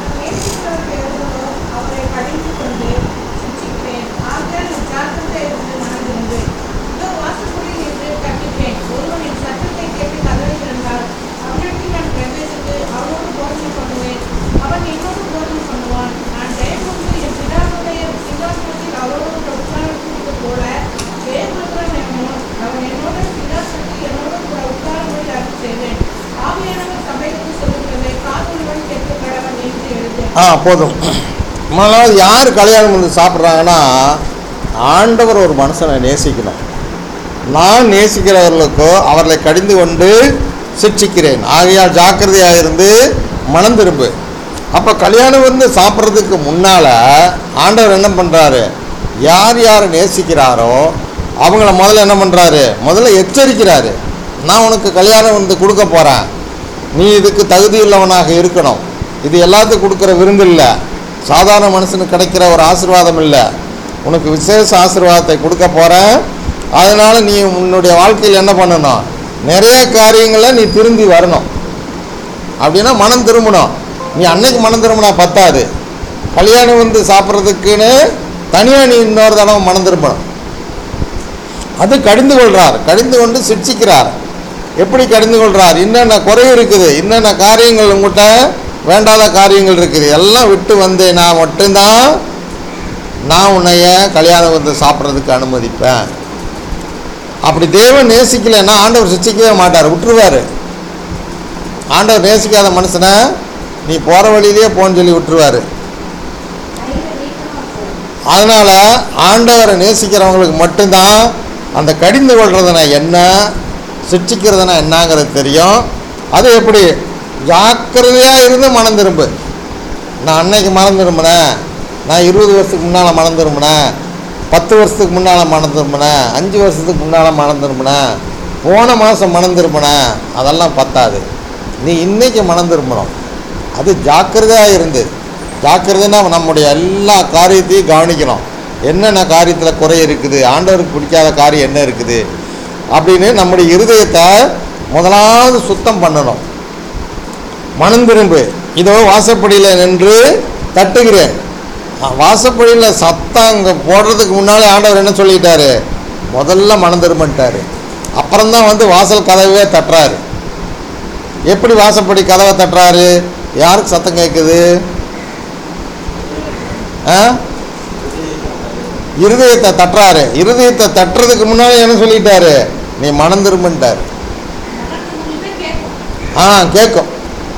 அவரை படித்து கொண்டு சிரிக்கிறேன் ஆகையால் உன் ஜாக்கிரதை இருந்து மனதிருந்து இதோ வாசற்படியில் நின்று கட்டிப்பேன் ஒருவன் என் சத்தத்தை கேட்டு கதவை திறந்தால் அவனிடத்தில் நான் பிரவேசித்து அவனோடு போதனை பண்ணுவேன் அவன் என்னோடு போதனை பண்ணுவான் நான் ஜெயமொன்று என் பிதாவுடைய சிங்காசனத்தில் அவரோடு உட்கார்ந்து போல ஜெயமுத்திரன் என்னோடு அவன் என்னோட சிங்காசனத்தில் என்னோடு கூட உட்காரும்படி அருள் செய்வேன் ஆவியானவர் சபைக்கு சொல்லுகிறதை காதுள்ளவன் கேட்டு கடவன் என்று எழுது ஆ போதும் முதலாவது யார் கல்யாணம் வந்து சாப்பிட்றாங்கன்னா ஆண்டவர் ஒரு மனுஷனை நேசிக்கணும் நான் நேசிக்கிறவர்களுக்கோ அவர்களை கடிந்து கொண்டு சிக்ஷிக்கிறேன் ஆகையால் ஜாக்கிரதையாக இருந்து மனம் திரும்பு அப்போ கல்யாணம் வந்து சாப்பிட்றதுக்கு முன்னால் ஆண்டவர் என்ன பண்ணுறாரு யார் யாரை நேசிக்கிறாரோ அவங்கள முதல்ல என்ன பண்ணுறாரு முதல்ல எச்சரிக்கிறாரு நான் உனக்கு கல்யாணம் வந்து கொடுக்க போகிறேன் நீ இதுக்கு தகுதி உள்ளவனாக இருக்கணும் இது எல்லாத்துக்கும் கொடுக்குற விருந்து இல்லை சாதாரண மனுஷனுக்கு கிடைக்கிற ஒரு ஆசீர்வாதம் இல்லை உனக்கு விசேஷ ஆசீர்வாதத்தை கொடுக்க போகிறேன் அதனால் நீ உன்னுடைய வாழ்க்கையில் என்ன பண்ணணும் நிறைய காரியங்களை நீ திரும்பி வரணும் அப்படின்னா மனம் திரும்பணும் நீ அன்னைக்கு மனம் திரும்பினா பத்தாது கல்யாணம் வந்து சாப்பிட்றதுக்குன்னு தனியாக நீ இன்னொரு தடவை மனம் திரும்பணும் அது கடிந்து கொள்கிறார் கடிந்து கொண்டு சிக்ஷிக்கிறார் எப்படி கடிந்து கொள்றார் என்னென்ன குறை இருக்குது என்னென்ன காரியங்கள் உங்கள்கிட்ட வேண்டாத காரியங்கள் இருக்குது எல்லாம் விட்டு வந்தேனா மட்டும்தான் நான் உன்னைய கல்யாணம் வந்து சாப்பிட்றதுக்கு அனுமதிப்பேன் அப்படி தேவன் நேசிக்கலைன்னா ஆண்டவர் சிச்சிக்கவே மாட்டார் விட்டுருவார் ஆண்டவர் நேசிக்காத மனுஷனை நீ போகிற வழியிலேயே போன்னு சொல்லி விட்டுருவாரு கையில வீக்கமா போகும் அதனால் ஆண்டவரை நேசிக்கிறவங்களுக்கு மட்டும்தான் அந்த கடிந்து கொள்றதுனா என்ன சிக்ஷிக்கிறதுனா என்னங்கிறது தெரியும் அது எப்படி ஜாக்கிரதையாக இருந்து மனம் திரும்பு நான் அன்னைக்கு மனம் திரும்பினேன் நான் இருபது வருஷத்துக்கு முன்னால் மனம் திரும்பினேன் பத்து வருஷத்துக்கு முன்னால் மனம் திரும்பினேன் அஞ்சு வருஷத்துக்கு முன்னால் மனம் திரும்பினேன் போன மாதம் மனம் திரும்பினேன் அதெல்லாம் பத்தாது நீ இன்னைக்கு மனம் திரும்பணும் அது ஜாக்கிரதையாக இருந்து ஜாக்கிரதைன்னா நம்முடைய எல்லா காரியத்தையும் கவனிக்கணும் என்னென்ன காரியத்தில் குறை இருக்குது ஆண்டவருக்கு பிடிக்காத காரியம் என்ன இருக்குது அப்படின்னு நம்முடைய இருதயத்தை முதலாவது சுத்தம் பண்ணணும் மனம் திரும்பு இதோ வாசப்படியில் நின்று தட்டுகிறேன் அஹ் வாசப்படியில் சத்தம் அங்கே போடுறதுக்கு முன்னாலே ஆண்டவர் என்ன சொல்லிட்டாரு முதல்ல மனம் திரும்பிட்டாரு அப்புறம்தான் வந்து வாசல் கதவே தட்டுறாரு எப்படி வாசப்படி கதவை தட்டுறாரு யாருக்கு சத்தம் கேட்குது ஆ இருதயத்தை தட்டுறாரு இருதயத்தை தட்டுறதுக்கு முன்னாலே என்ன சொல்லிட்டாரு நீ மனம் திரும்பிட்டாரு நடக்கு முன்னே கேட்கும் ஆ கேட்கும்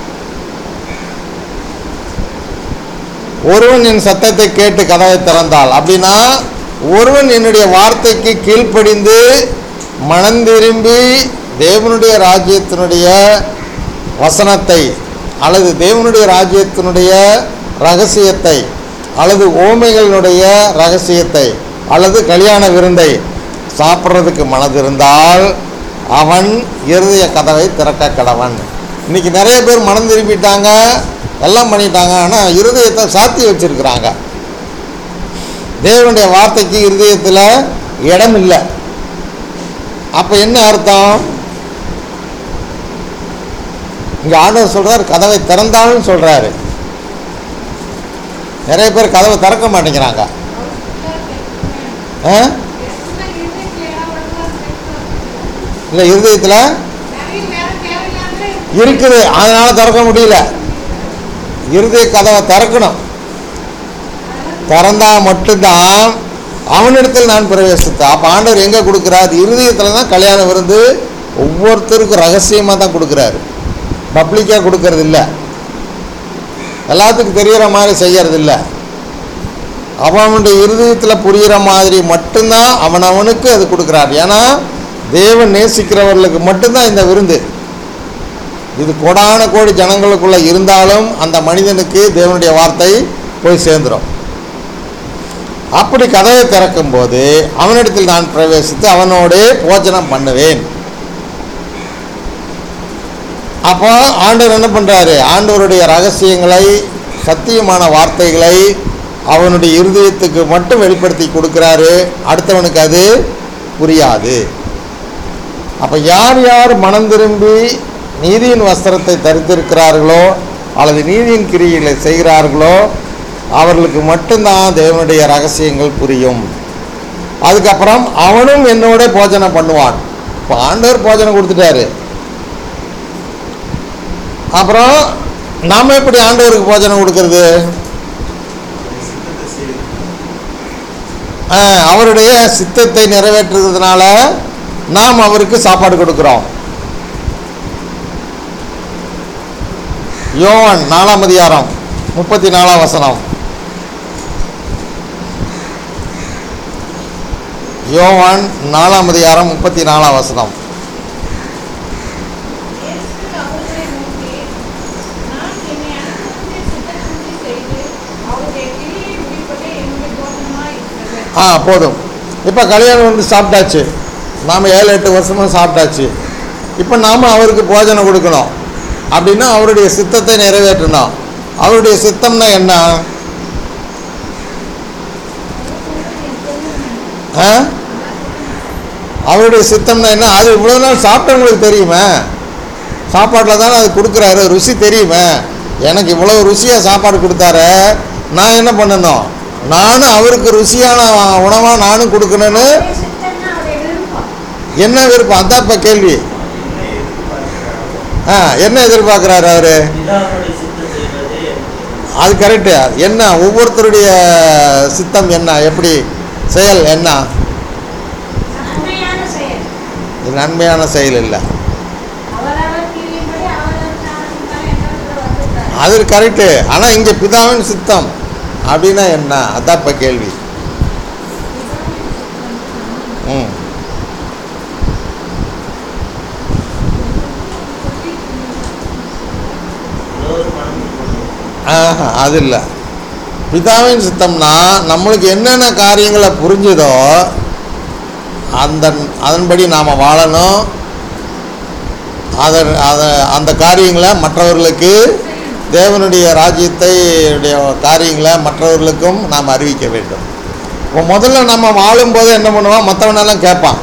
ஒருவன் என் சத்தத்தை கேட்டு கதவை திறந்தாள் அப்படின்னா ஒருவன் என்னுடைய வார்த்தைக்கு கீழ்ப்படிந்து மனம் திரும்பி தேவனுடைய ராஜ்யத்தினுடைய வசனத்தை அல்லது தேவனுடைய ராஜ்யத்தினுடைய ரகசியத்தை அல்லது ஓமைகளினுடைய ரகசியத்தை அல்லது கல்யாண விருந்தை சாப்பிட்றதுக்கு மனதிருந்தால் அவன் இருதய கதவை திறக்க கடவன் இன்னைக்கு நிறைய பேர் மனம் திரும்பிட்டாங்க எல்லாம் பண்ணிட்டாங்க ஆனால் இருதயத்தை சாத்தி வச்சிருக்கிறாங்க தேவனுடைய வார்த்தைக்கு இருதயத்தில் இடம் இல்லை அப்போ என்ன அர்த்தம் இங்கே ஆண்டவர் சொல்றார் கதவை திறந்தாலும் சொல்றாரு நிறைய பேர் கதவை திறக்க மாட்டேங்கிறாங்க ஆ இல்லை இருதயத்தில் இருக்குது அதனால திறக்க முடியல இருதய கதவை திறக்கணும் திறந்தா மட்டும்தான் அவனிடத்தில் நான் பிரவேசித்தேன் அப்போ ஆண்டவர் எங்கே கொடுக்குறாரு இருதயத்தில் தான் கல்யாணம் விருந்து ஒவ்வொருத்தருக்கும் ரகசியமாக தான் கொடுக்குறாரு பப்ளிக்காக கொடுக்கறது இல்லை எல்லாத்துக்கும் தெரிகிற மாதிரி செய்யறது இல்லை அவனுடைய இருதயத்தில் புரிகிற மாதிரி மட்டும்தான் அவன் அவனுக்கு அது கொடுக்குறார் ஏன்னா தேவன் நேசிக்கிறவர்களுக்கு மட்டும்தான் இந்த விருந்து இது கோடான கோடி ஜனங்களுக்குள்ள இருந்தாலும் அந்த மனிதனுக்கு தேவனுடைய வார்த்தை போய் சேர்ந்துடும் அப்படி கதவை திறக்கும்போது அவனிடத்தில் நான் பிரவேசித்து அவனோடே போஜனம் பண்ணுவேன் அப்போ ஆண்டவர் என்ன பண்ணுறாரு ஆண்டவருடைய ரகசியங்களை சத்தியமான வார்த்தைகளை அவனுடைய இருதயத்துக்கு மட்டும் வெளிப்படுத்தி கொடுக்குறாரு அடுத்தவனுக்கு அது புரியாது அப்போ யார் யார் மனம் திரும்பி நீதியின் வஸ்திரத்தை தரித்திருக்கிறார்களோ அல்லது நீதியின் கிரியைகளை செய்கிறார்களோ அவர்களுக்கு மட்டும்தான் தேவனுடைய ரகசியங்கள் புரியும் அதுக்கப்புறம் அவனும் என்னோட போஜனை பண்ணுவான் இப்போ ஆண்டவர் போஜனை கொடுத்துட்டாரு அப்புறம் நாம் எப்படி ஆண்டவருக்கு போஜனை கொடுக்கறது ஆ, அவருடைய சித்தத்தை நிறைவேற்றுறதுனால நாம் அவருக்கு சாப்பாடு கொடுக்குறோம் யோவான் நாலாம் அதிகாரம் முப்பத்தி நாலாம் வசனம் யோவான் நாலாம் அதிகாரம் முப்பத்தி நாலாம் வசனம் இயேசு அவர்களை நோக்கி, நான் என்னை அனுப்புவதை சித்தத்தின்படி செய்து, அவருடைய கிரியை முடிப்பதே என்னுடைய போதனமாய் இருக்கிறது. ஆ போதும் இப்போ கல்யாணம் வந்து சாப்பிட்டாச்சு நாம் ஏழு எட்டு வருஷமாக சாப்பிட்டாச்சு இப்போ நாம் அவருக்கு போஜனம் கொடுக்கணும் அப்படின்னா அவருடைய சித்தத்தை நிறைவேற்றணும் அவருடைய சித்தம்னா என்ன ஆ அவருடைய சித்தம்னா என்ன அது இவ்வளோ நாள் சாப்பிட்டவங்களுக்கு தெரியுமே சாப்பாட்டில் தானே அது கொடுக்குறாரு ருசி தெரியுமே எனக்கு இவ்வளோ ருசியாக சாப்பாடு கொடுத்தாரு நான் என்ன பண்ணணும் நானும் அவருக்கு ருசியான உணவாக நானும் கொடுக்கணும்னு அவருடைய சித்தம்னா அவருடைய விருப்பம். என்ன விருப்பம் அதான் இப்போ கேள்வி ஆ என்ன எதிர்பார்க்குறாரு அவர் பிதாவுடைய சித்தம் செய்வதே எனக்கு அது கரெக்டு என்ன ஒவ்வொருத்தருடைய சித்தம் என்ன எப்படி செயல் என்ன நன்மையான செயல் இது நன்மையான செயல் இல்லை அவரவர் கிரியின்படி அவரவர் ஞானத்தினாலே என்னவென்று வந்திருக்கிறார். அது கரெக்டு ஆனால் இங்கே பிதாவின் சித்தம் அப்படின்னா என்ன அதான் இப்போ கேள்வி ம் எல்லோரும் மனம் கொண்டு ஆஹா அது இல்லை பிதாவின் சித்தம்னா நம்மளுக்கு என்னென்ன காரியங்களை புரிஞ்சுதோ அந்த அதன்படி நாம் வாழணும் அதன் அதை அந்த காரியங்களை மற்றவர்களுக்கு தேவனுடைய ராஜ்யத்தை உடைய காரியங்களை மற்றவர்களுக்கும் நாம் அறிவிக்க வேண்டும் இப்போ முதல்ல நம்ம வாழும்போது என்ன பண்ணுவோம் மற்றவனெல்லாம் கேட்பான்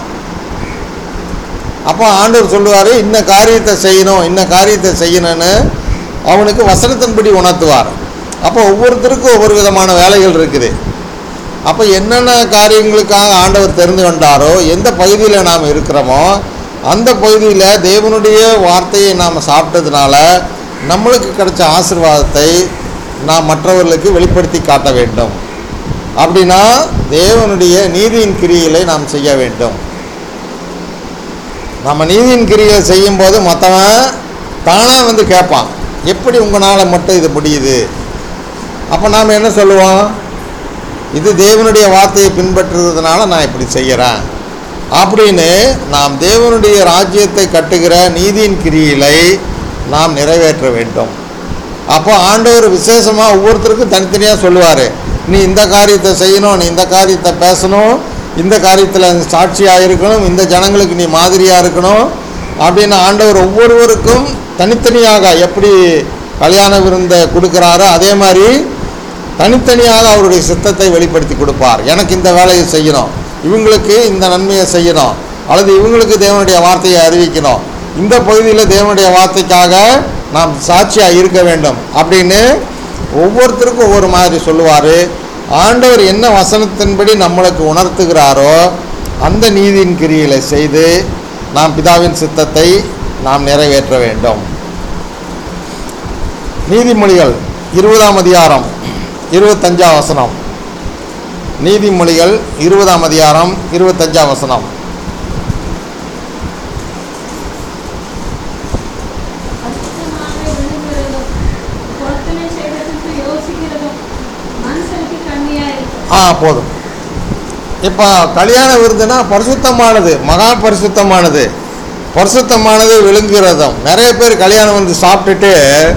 அப்போ ஆண்டவர் சொல்லுவார் இன்ன காரியத்தை செய்யணும் இன்ன காரியத்தை செய்யணும்னு அவனுக்கு வசனத்தின்படி உணர்த்துவார் அப்போ ஒவ்வொருத்தருக்கும் ஒவ்வொரு விதமான வேலைகள் இருக்குது அப்போ என்னென்ன காரியங்களுக்காக ஆண்டவர் தெரிந்து கொண்டாரோ எந்த பகுதியில் நாம் இருக்கிறோமோ அந்த பகுதியில் தேவனுடைய வார்த்தையை நாம் சாப்பிட்டதுனால நம்மளுக்கு கிடைச்ச ஆசீர்வாதத்தை நாம் மற்றவர்களுக்கு வெளிப்படுத்தி காட்ட வேண்டும் அப்படின்னா தேவனுடைய நீதியின் கிரியைகளை நாம் செய்ய வேண்டும் நம்ம நீதியின் கிரியை செய்யும்போது மற்றவன் தானாக வந்து கேட்பான் எப்படி உங்களால் மட்டும் இது முடியுது அப்போ நாம் என்ன சொல்லுவோம் இது தேவனுடைய வார்த்தையை பின்பற்றுறதுனால நான் இப்படி செய்கிறேன் அப்படின்னு நாம் தேவனுடைய ராஜ்யத்தை கட்டுகிற நீதியின் கிரியிலை நாம் நிறைவேற்ற வேண்டும் அப்போ ஆண்டவர் விசேஷமாக ஒவ்வொருத்தருக்கும் தனித்தனியாக சொல்லுவார் நீ இந்த காரியத்தை செய்யணும் நீ இந்த காரியத்தை பேசணும் இந்த காரியத்தில் சாட்சியாக இருக்கணும் இந்த ஜனங்களுக்கு நீ மாதிரியாக இருக்கணும் அப்படின்னு ஆண்டவர் ஒவ்வொருவருக்கும் தனித்தனியாக எப்படி கல்யாண விருந்தை கொடுக்குறாரோ அதே மாதிரி தனித்தனியாக அவருடைய சித்தத்தை வெளிப்படுத்தி கொடுப்பார் எனக்கு இந்த வேலையை செய்யணும் இவங்களுக்கு இந்த நன்மையை செய்யணும் அல்லது இவங்களுக்கு தேவனுடைய வார்த்தையை அறிவிக்கணும் இந்த பகுதியில் தேவனுடைய வார்த்தைக்காக நாம் சாட்சியாக இருக்க வேண்டும் அப்படின்னு ஒவ்வொருத்தருக்கும் ஒவ்வொரு மாதிரி சொல்லுவார் ஆண்டவர் என்ன வசனத்தின்படி நம்மளுக்கு உணர்த்துகிறாரோ அந்த நீதியின் கிரிகளை செய்து நாம் பிதாவின் சித்தத்தை நாம் நிறைவேற்ற வேண்டும் நீதிமொழிகள் இருபதாம் அதிகாரம் இருபத்தஞ்சாம் வசனம் நீதிமொழிகள் இருபதாம் அதிகாரம் இருபத்தஞ்சாம் வசனம் அசுத்தமாக விழுங்குறதும் பொருத்தனை செய்வதற்கு யோசிக்கிறதும் மனுஷனுக்கு கண்ணியா இருக்கும் ஆ போதும் இப்போ கல்யாண விருதுனா பரிசுத்தமானது மகா பரிசுத்தமானது பரிசுத்தமானது விழுங்குறதும் நிறைய பேர் கல்யாணம் வந்து சாப்பிட்டுட்டு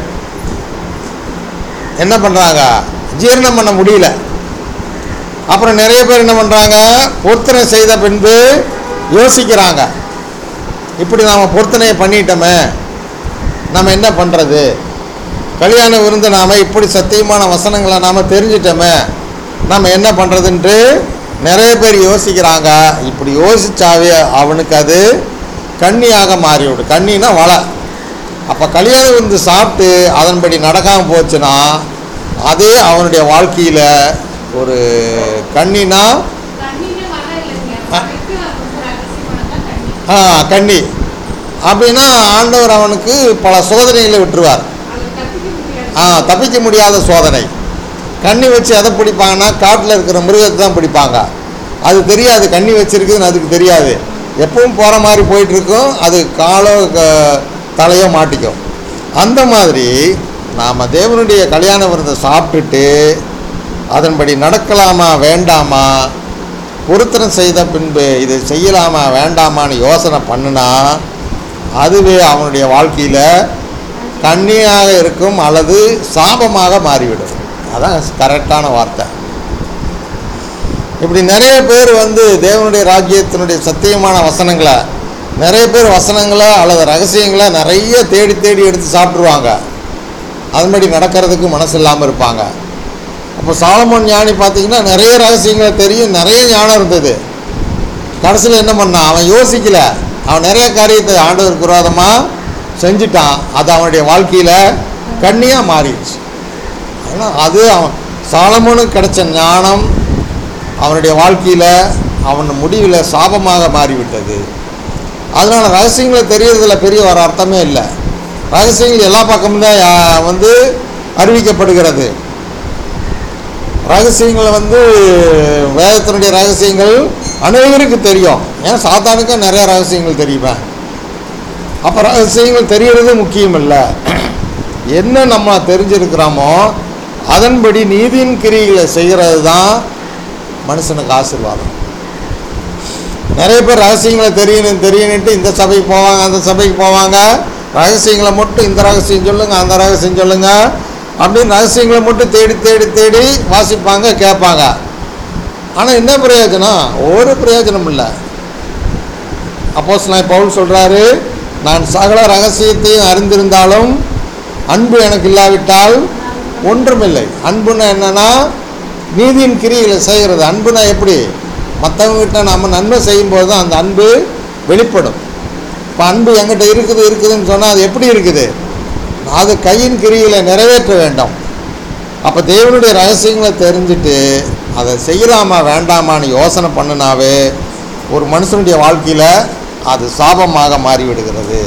என்ன பண்ணுறாங்க ஜீரணம் பண்ண முடியல அப்புறம் நிறைய பேர் என்ன பண்ணுறாங்க பொருத்தனை செய்த பின்பு யோசிக்கிறாங்க இப்படி நாம் பொருத்தனையை பண்ணிட்டோமே நம்ம என்ன பண்ணுறது கல்யாண விருந்து நாம் இப்படி சத்தியமான வசனங்களை நாம் தெரிஞ்சிட்டோமே நம்ம என்ன பண்ணுறதுன்ட்டு நிறைய பேர் யோசிக்கிறாங்க இப்படி யோசிச்சாவே அவனுக்கு அது கண்ணியாக மாறிவிடும் கண்ணினா வலை அப்போ கல்யாண விருந்து சாப்பிட்டு அதன்படி நடக்காமல் போச்சுன்னா அதே அவனுடைய வாழ்க்கையில் ஒரு கண்ணினா கண்ணின்னு வர இல்லைங்க ஆ. வரைக்கும் ரொம்ப ரகசியமானதான் கண்ணி ஆ கண்ணி அப்படின்னா ஆண்டவர் அவனுக்கு பல சோதனைகளை விட்டுருவார் அதை கத்திக்க முடியாது ஆ தப்பிக்க முடியாத சோதனை கண்ணி வச்சு எதை பிடிப்பாங்கன்னா காட்டில் இருக்கிற மிருகத்தை தான் பிடிப்பாங்க அது தெரியாது கண்ணி வச்சிருக்குதுன்னு அதுக்கு தெரியாது எப்பவும் போகிற மாதிரி போயிட்டுருக்கும் அது காலோ க- தலையோ மாட்டிக்கும் அந்த மாதிரி நாம் தேவனுடைய கல்யாண விருந்தை சாப்பிட்டுட்டு அதன்படி நடக்கலாமா வேண்டாமா பொருத்தனை செய்த பின்பு இதை செய்யலாமா வேண்டாமான்னு யோசனை பண்ணுனா அதுவே அவனுடைய வாழ்க்கையில் கண்ணியாக இருக்கும் அல்லது சாபமாக மாறிவிடும் அதான் கரெக்டான வார்த்தை இப்படி நிறைய பேர் வந்து தேவனுடைய ராஜ்யத்தினுடைய சத்தியமான வசனங்களை நிறைய பேர் வசனங்களை அல்லது ரகசியங்களை நிறைய தேடி தேடி எடுத்து சாப்பிட்ருவாங்க அதன்படி நடக்கிறதுக்கு மனசு இல்லாமல் இருப்பாங்க அப்போ சாலமோன் ஞானி பார்த்தீங்கன்னா நிறைய ரகசியங்களை தெரியும் நிறைய ஞானம் இருந்தது கடைசியில் என்ன பண்ணான் அவன் யோசிக்கல அவன் நிறைய காரியத்தை ஆண்டவருக்கு விரோதமாக செஞ்சுட்டான் அது அவனுடைய வாழ்க்கையில் கண்ணியாக மாறிடுச்சு ஆனால் அது அவன் சாலமோனுக்கு கிடைச்ச ஞானம் அவனுடைய வாழ்க்கையில் அவன் முடிவில் சாபமாக மாறிவிட்டது அதனால் ரகசியங்களை தெரியறதுல பெரிய ஒரு அர்த்தமே இல்லை ரகசியங்கள் எல்லா பக்கமும் தான் யா- வந்து அறிவிக்கப்படுகிறது ரகசியங்கள் வந்து வேதத்தினுடைய ரகசியங்கள் அனைவருக்கு தெரியும் ஏன் சாத்தானுக்கு நிறைய ரகசியங்கள் தெரியுமே அப்போ ரகசியங்கள் தெரியறது முக்கியம் இல்லை என்ன நம்ம தெரிஞ்சிருக்கிறோமோ அதன்படி நீதியின் கிரிகளை செய்கிறது தான் மனுஷனுக்கு ஆசீர்வாதம் நிறைய பேர் ரகசியங்களை தெரியணும் தெரியணுன்ட்டு இந்த சபைக்கு போவாங்க அந்த சபைக்கு போவாங்க ரகசியங்களை மட்டும் இந்த ரகசியம் சொல்லுங்க அந்த ரகசியம் சொல்லுங்க அப்படின்னு ரகசியங்களை மட்டும் தேடி தேடி தேடி வாசிப்பாங்க கேட்பாங்க ஆனால் என்ன பிரயோஜனம் ஒரு பிரயோஜனம் இல்லை அப்போஸ் நான் பவுல் சொல்கிறாரு நான் சகல ரகசியத்தையும் அறிந்திருந்தாலும் அன்பு எனக்கு இல்லாவிட்டால் ஒன்றுமில்லை அன்புன்னா என்னன்னா நீதியின் கிரிகளை செய்கிறது அன்புனா எப்படி மற்றவங்ககிட்ட நம்ம நன்மை செய்யும்போது தான் அந்த அன்பு வெளிப்படும் இப்போ அன்பு என்கிட்ட இருக்குது இருக்குதுன்னு சொன்னால் அது எப்படி இருக்குது அது கையின் கிரிகளை நிறைவேற்ற வேண்டும் அப்போ தேவனுடைய ரகசியங்களை தெரிஞ்சுட்டு அதை செய்யலாமா வேண்டாமான்னு யோசனை பண்ணினாவே ஒரு மனுஷனுடைய வாழ்க்கையில் அது சாபமாக மாறிவிடுகிறது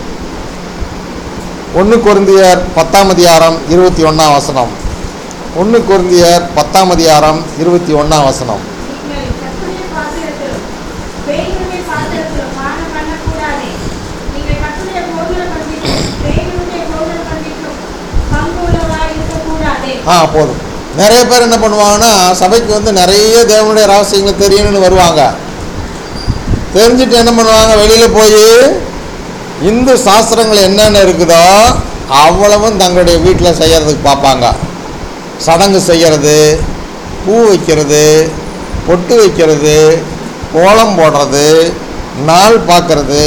ஒன்று குருந்தியர் பத்தாம் அதிகாரம் இருபத்தி ஒன்றாம் வசனம் ஒன்று குருந்தியர் பத்தாம் அதிகாரம் இருபத்தி ஒன்றாம் வசனம் நீங்கள் கர்த்தருடைய பாத்திரத்திலும் பேய்களுடைய பாத்திரத்திலும் பானம் பண்ணக்கூடாதே. நீங்கள் கர்த்தருடைய போதன பந்திக்கும் பேய்களுடைய போதன பந்திக்கும் பங்கு உள்ளவராய் இருக்கக்கூடாதே. ஆ போதும் நிறைய பேர் என்ன பண்ணுவாங்கன்னா சபைக்கு வந்து நிறைய தேவனுடைய ரகசியங்கள் தெரியணும்னு வருவாங்க தெரிஞ்சுட்டு என்ன பண்ணுவாங்க வெளியில் போய் இந்து சாஸ்திரங்கள் என்னென்ன இருக்குதோ அவ்வளவும் தங்களுடைய வீட்டில் செய்கிறதுக்கு பார்ப்பாங்க சடங்கு செய்கிறது பூ வைக்கிறது பொட்டு வைக்கிறது கோலம் போடுறது நாள் பார்க்கறது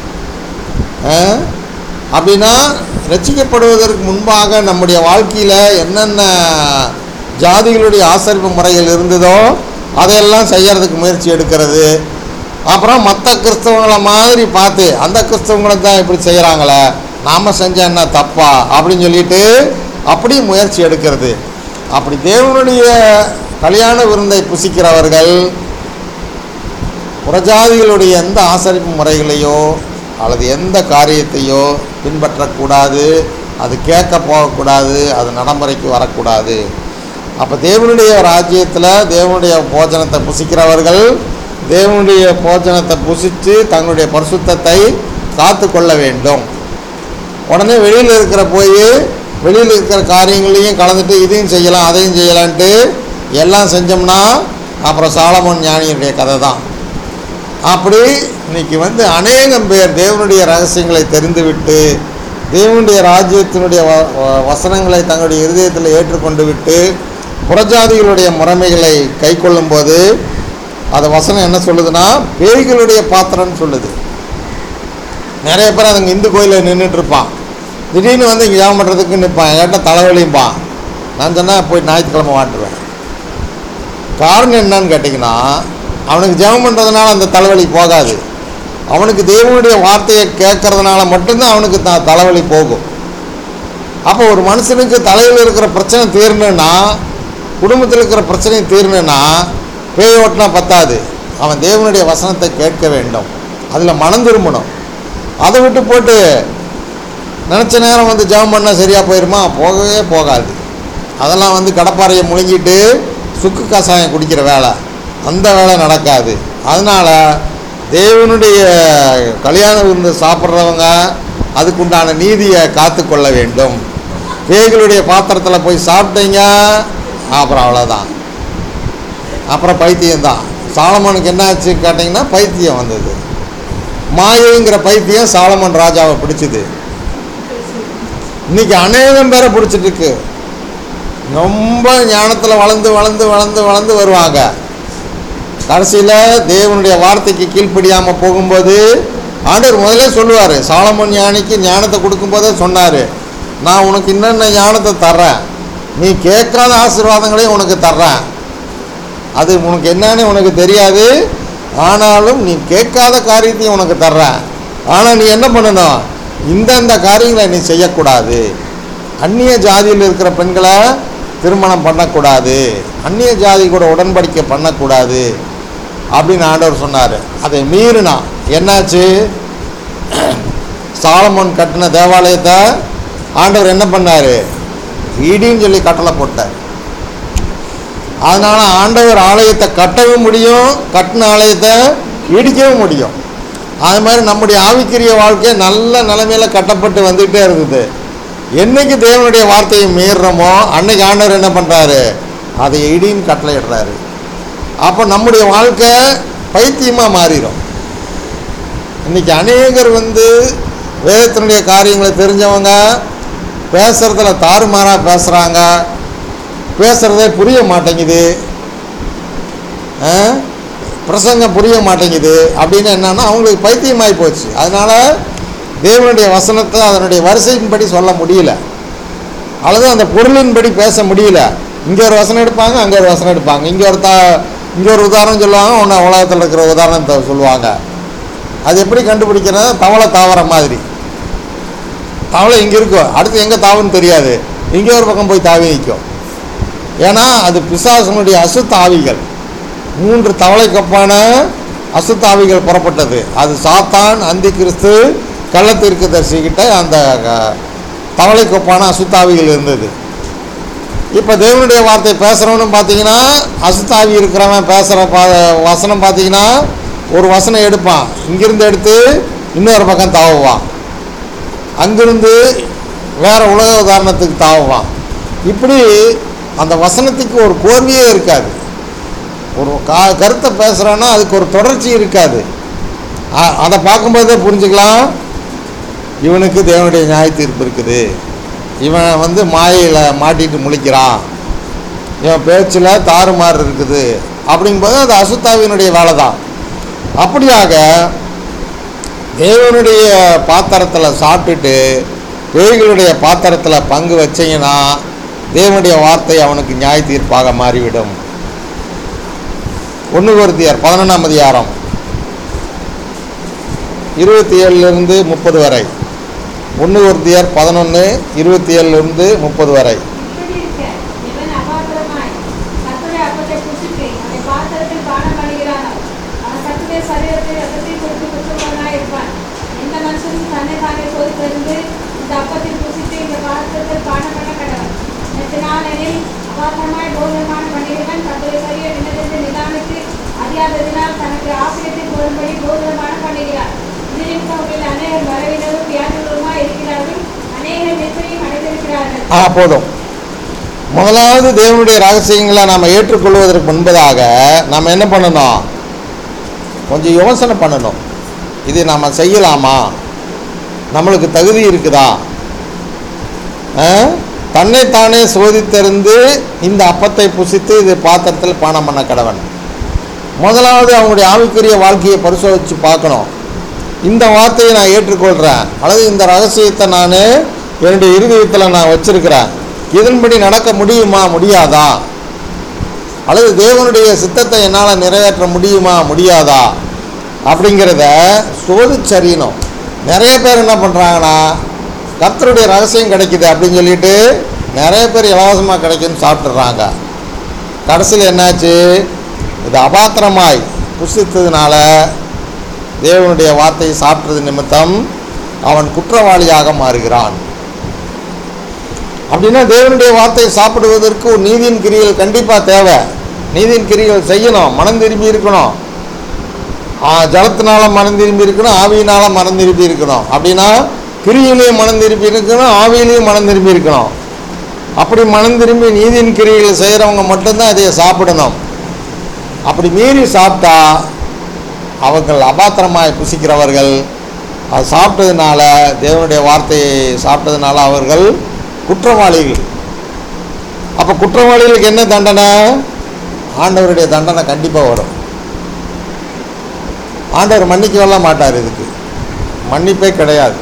ஆ? அப்படின்னா ரட்சிக்கப்படுவதற்கு முன்பாக நம்முடைய வாழ்க்கையில் என்னென்ன ஜாதிகளுடைய ஆசரிப்பு முறைகள் இருந்ததோ அதையெல்லாம் செய்யறதுக்கு முயற்சி எடுக்கிறது அப்புறம் மற்ற கிறிஸ்தவங்களை மாதிரி பார்த்து அந்த கிறிஸ்தவங்களை தான் இப்படி செய்கிறாங்களே நாம் செஞ்சா என்ன தப்பா அப்படின்னு சொல்லிட்டு அப்படி முயற்சி எடுக்கிறது அப்படி தேவனுடைய கல்யாண விருந்தை புசிக்கிறவர்கள் புறஜாதிகளுடைய எந்த ஆசரிப்பு முறைகளையோ அல்லது எந்த காரியத்தையோ பின்பற்றக்கூடாது அது கேட்க போகக்கூடாது அது நடைமுறைக்கு வரக்கூடாது அப்போ தேவனுடைய ராஜ்யத்தில் தேவனுடைய போஜனத்தை புசிக்கிறவர்கள் தேவனுடைய போஜனத்தை புசித்து தங்களுடைய பரிசுத்தத்தை காத்து கொள்ள வேண்டும் உடனே வெளியில் இருக்கிற போய் வெளியில் இருக்கிற காரியங்களையும் கலந்துட்டு இதையும் செய்யலாம் அதையும் செய்யலான்ட்டு எல்லாம் செஞ்சோம்னா அப்புறம் சாலமோன் ஞானியுடைய கதை தான் அப்படி இன்னைக்கு வந்து அநேகம் பேர் தேவனுடைய ரகசியங்களை தெரிந்துவிட்டு தேவனுடைய ராஜ்யத்தினுடைய வ- வ- வசனங்களை தங்களுடைய இருதயத்தில் ஏற்றுக்கொண்டு விட்டு புறஜாதிகளுடைய முறைமைகளை கை கொள்ளும்போது அது வசனம் என்ன சொல்லுதுன்னா பேய்களுடைய பாத்திரம்னு சொல்லுது நிறைய பேர் அதுங்க இந்து கோயிலில் நின்றுட்டு இருப்பான் திடீர்னு வந்து இங்கே ஜாபம் பண்ணுறதுக்கு நிற்பான் என்கிட்ட தலைவலியும்பான் நான் சொன்னால் போய் ஞாயிற்றுக்கிழமை வாட்டுவேன் காரணம் என்னன்னு கேட்டிங்கன்னா அவனுக்கு ஜெபம் பண்ணுறதுனால அந்த தலைவலி போகாது அவனுக்கு தேவனுடைய வார்த்தையை கேட்கறதுனால மட்டும்தான் அவனுக்கு த தலைவலி போகும் அப்போ ஒரு மனுஷனுக்கு தலையில் இருக்கிற பிரச்சனை தீரணுன்னா குடும்பத்தில் இருக்கிற பிரச்சனை தீரணுன்னா பேய் ஓட்டினா பத்தாது அவன் தேவனுடைய வசனத்தை கேட்க வேண்டும் அதில் மனம் திரும்பணும் அதை விட்டு போட்டு நினச்ச நேரம் வந்து ஜெபம் பண்ணால் சரியாக போயிருமா போகவே போகாது அதெல்லாம் வந்து கடப்பாறையை முழுங்கிட்டு சுக்கு கஷாயம் குடிக்கிற வேலை அந்த வேலை நடக்காது அதனால் தேவனுடைய கல்யாண விருந்து சாப்பிட்றவங்க அதுக்குண்டான நீதியை காத்து கொள்ள வேண்டும் பேய்களுடைய பாத்திரத்தில் போய் சாப்பிட்டீங்க அப்புறம் அவ்வளோதான் அப்புறம் பைத்தியம்தான் சாலமனுக்கு என்ன ஆச்சு கேட்டிங்கன்னா பைத்தியம் வந்தது மாயைங்கிற பைத்தியம் சாலமன் ராஜாவை பிடிச்சிது இன்னைக்கு அநேகம் பேரை பிடிச்சிட்டு இருக்கு ரொம்ப ஞானத்தில் வளர்ந்து வளர்ந்து வளர்ந்து வளர்ந்து வருவாங்க கடைசியில் தேவனுடைய வார்த்தைக்கு கீழ்ப்படியாமல் போகும்போது ஆண்டவர் முதல்ல சொல்லுவார் சாலமன் ஞானிக்கு ஞானத்தை கொடுக்கும்போதே சொன்னார் நான் உனக்கு என்னென்ன ஞானத்தை தர்றேன் நீ கேட்காத ஆசீர்வாதங்களையும் உனக்கு தர்றேன் அது உனக்கு என்னன்னு உனக்கு தெரியாது ஆனாலும் நீ கேட்காத காரியத்தையும் உனக்கு தர்றேன் ஆனால் நீ என்ன பண்ணணும் இந்தந்த காரியங்களை நீ செய்யக்கூடாது அந்நிய ஜாதியில் இருக்கிற பெண்களை திருமணம் பண்ணக்கூடாது அந்நிய ஜாதி கூட உடன்படிக்கை பண்ணக்கூடாது அப்படின்னு ஆண்டவர் சொன்னார் அதை மீறினா என்னாச்சு சாலமோன் கட்டின தேவாலயத்தை ஆண்டவர் என்ன பண்ணார் இடின்னு சொல்லி கட்டளை போட்டார் அதனால் ஆண்டவர் ஆலயத்தை கட்டவும் முடியும் கட்டின ஆலயத்தை இடிக்கவும் முடியும் அது மாதிரி நம்முடைய ஆவிக்குரிய வாழ்க்கை நல்ல நிலைமையில கட்டப்பட்டு வந்துகிட்டே இருக்குது என்னைக்கு தேவனுடைய வார்த்தையை மீறுறோமோ அன்னைக்கு ஆண்டவர் என்ன பண்ணுறாரு அதை இடின்னு கட்டளையிடுறாரு அப்போ நம்முடைய வாழ்க்கை பைத்தியமாக மாறிடும் இன்னைக்கு அநேகர் வந்து வேதத்தினுடைய காரியங்களை தெரிஞ்சவங்க பேசுகிறதுல தாறுமாறாக பேசுகிறாங்க பேசுகிறதே புரிய மாட்டேங்குது ஆ? பிரசங்கம் புரிய மாட்டேங்குது அப்படின்னு என்னன்னா அவங்களுக்கு பைத்தியமாகி போச்சு அதனால் தேவனுடைய வசனத்தை அதனுடைய வரிசையின்படி சொல்ல முடியல அல்லது அந்த பொருளின்படி பேச முடியல இங்கே ஒரு வசனம் எடுப்பாங்க அங்கே ஒரு வசனம் எடுப்பாங்க இங்கே ஒரு தா இங்கே ஒரு உதாரணம் சொல்லுவாங்க ஒன்று உலகத்தில் இருக்கிற உதாரணத்தை சொல்லுவாங்க அது எப்படி கண்டுபிடிக்கிறதா தவளை தாவர மாதிரி தவளை இங்கே இருக்கும் அடுத்து எங்கே தாவுன்னு தெரியாது இங்கே ஒரு பக்கம் போய் தாவி நிற்கும் ஏன்னா அது பிசாசனுடைய அசுத்த ஆவிகள் மூன்று தவளை கப்பான அசுத்த ஆவிகள் புறப்பட்டது அது சாத்தான் அந்தி கிறிஸ்து கள்ளத்திற்கு தரிசிக்கிட்ட அந்த அஹ், தவளை கொப்பான அசுத்தாவிகள் இருந்தது இப்போ தேவனுடைய வார்த்தை பேசுகிறவனு பார்த்தீங்கன்னா அசுத்தாவி இருக்கிறவன் பேசுகிற பா வசனம் பார்த்தீங்கன்னா ஒரு வசனம் எடுப்பான் இங்கிருந்து எடுத்து இன்னொரு பக்கம் தாவுவான் அங்கிருந்து வேற உலக உதாரணத்துக்கு தாவுவான் இப்படி அந்த வசனத்துக்கு ஒரு கோர்வையே இருக்காது ஒரு கா கருத்தை பேசுகிறான்னா அதுக்கு ஒரு தொடர்ச்சி இருக்காது அ- அதை பார்க்கும்போதே புரிஞ்சுக்கலாம் இவனுக்கு தேவனுடைய நியாய தீர்ப்பு இருக்குது இவன் வந்து மாயையில் மாட்டிட்டு முழிக்கிறான் இவன் பேச்சில் தாறுமாறு இருக்குது அப்படிங்கும்போது அது அசுத்தாவினுடைய வேலை தான் அப்படியாக தேவனுடைய பாத்திரத்தில் சாப்பிட்டுட்டு பேய்களுடைய பாத்திரத்தில் பங்கு வச்சீங்கன்னா தேவனுடைய வார்த்தை அவனுக்கு நியாய தீர்ப்பாக மாறிவிடும் ஒன்று ஒருத்தியார் பதினொன்றாம் அதிகாரம் இருபத்தி ஏழுலேருந்து முப்பது வரை ஒன்று ஒருத்தியார் பதினொன்று இருபத்தி ஏழுலேருந்து முப்பது வரை இப்படி இருக்க, இவன் அபாத்திரமாய் கர்த்தருடைய அப்பத்தை புசித்து, அதை பாத்திரத்தில் பானம் பண்ணுகிறானோ, அவன் கர்த்தருடைய சரீரத்தை ரத்தத்தை குறித்து குற்றமுள்ளவனாய் இருப்பான். எந்த மனுஷனும் தன்னைத்தானே சோதித்தறிந்து, இந்த அப்பத்தில் புசித்து, இந்த பாத்திரத்தில் பானம் பண்ண கடவன். எத்தனாலெனில், அபாத்திரமாய் போஜனமானம் பண்ணுகிறவன் கர்த்தருடைய சரீரம் இன்னதென்று நிதானித்து, அறியாததினால் தனக்கு ஆசிரியத்தில் வரும்படி போஜனமானம் பண்ணுகிறான். இது நிமித்தம் உங்களில் அநேகர் வரவினரும் வியாதிகளுமாய் இருக்கிறார்கள் அநேகர் நிச்சயம் அடைந்திருக்கிறார்கள் ஆ போதும் முதலாவது தேவனுடைய ரகசியங்களை நாம் ஏற்றுக்கொள்வதற்கு முன்பதாக நாம் என்ன பண்ணணும் கொஞ்சம் யோசனை பண்ணணும் இது நாம் செய்யலாமா நம்மளுக்கு தகுதி இருக்குதா ஆ? தன்னைத்தானே சோதித்தறிந்து இந்த அப்பத்தை புசித்து இது பாத்திரத்தில் பானம் பண்ண கடவன் முதலாவது அவங்களுடைய ஆவிக்குரிய வாழ்க்கையை பரிசோதித்து பார்க்கணும் இந்த வார்த்தையை நான் ஏற்றுக்கொள்கிறேன் அல்லது இந்த ரகசியத்தை நான் என்னுடைய இருதயத்தில் நான் வச்சிருக்கிறேன் இதன்படி நடக்க முடியுமா முடியாதா அல்லது தேவனுடைய சித்தத்தை என்னால் நிறைவேற்ற முடியுமா முடியாதா அப்படிங்கிறத சோதிச்சறியணும் நிறைய பேர் என்ன பண்ணுறாங்கன்னா கர்த்தருடைய ரகசியம் கிடைக்குது அப்படின்னு சொல்லிட்டு நிறைய பேர் இலவசமாக கிடைக்குன்னு சாப்பிட்றாங்க கடைசியில் என்னாச்சு இது அபாத்திரமாய் புசித்ததுனால தேவனுடைய வார்த்தையை சாப்பிட்டது நிமித்தம் அவன் குற்றவாளியாக மாறுகிறான் அப்படின்னா தேவனுடைய வார்த்தையை சாப்பிடுவதற்கு ஒரு நீதியின் கிரிகள் கண்டிப்பாக தேவை நீதியின் கிரிகள் செய்யணும் மனம் திரும்பி இருக்கணும் ஆ, ஜலத்தினால மனம் திரும்பி இருக்கணும் ஆவியினால மனம் திரும்பி இருக்கணும் அப்படின்னா கிரியிலையும் மனம் திரும்பி இருக்கணும் ஆவியிலையும் மனம் திரும்பி இருக்கணும் அப்படி மனம் திரும்பி நீதியின் கிரிகளை செய்கிறவங்க மட்டும்தான் இதை சாப்பிடணும் அப்படி மீறி சாப்பிட்டா அவர்கள் அபாத்திரமாய் புசிக்கிறவர்கள் அது சாப்பிட்டதுனால தேவனுடைய வார்த்தையை சாப்பிட்டதுனால அவர்கள் குற்றவாளிகள் அப்போ குற்றவாளிகளுக்கு என்ன தண்டனை ஆண்டவருடைய தண்டனை கண்டிப்பாக வரும் ஆண்டவர் மன்னிக்கவெல்ல மாட்டார் இதுக்கு மன்னிப்பே கிடையாது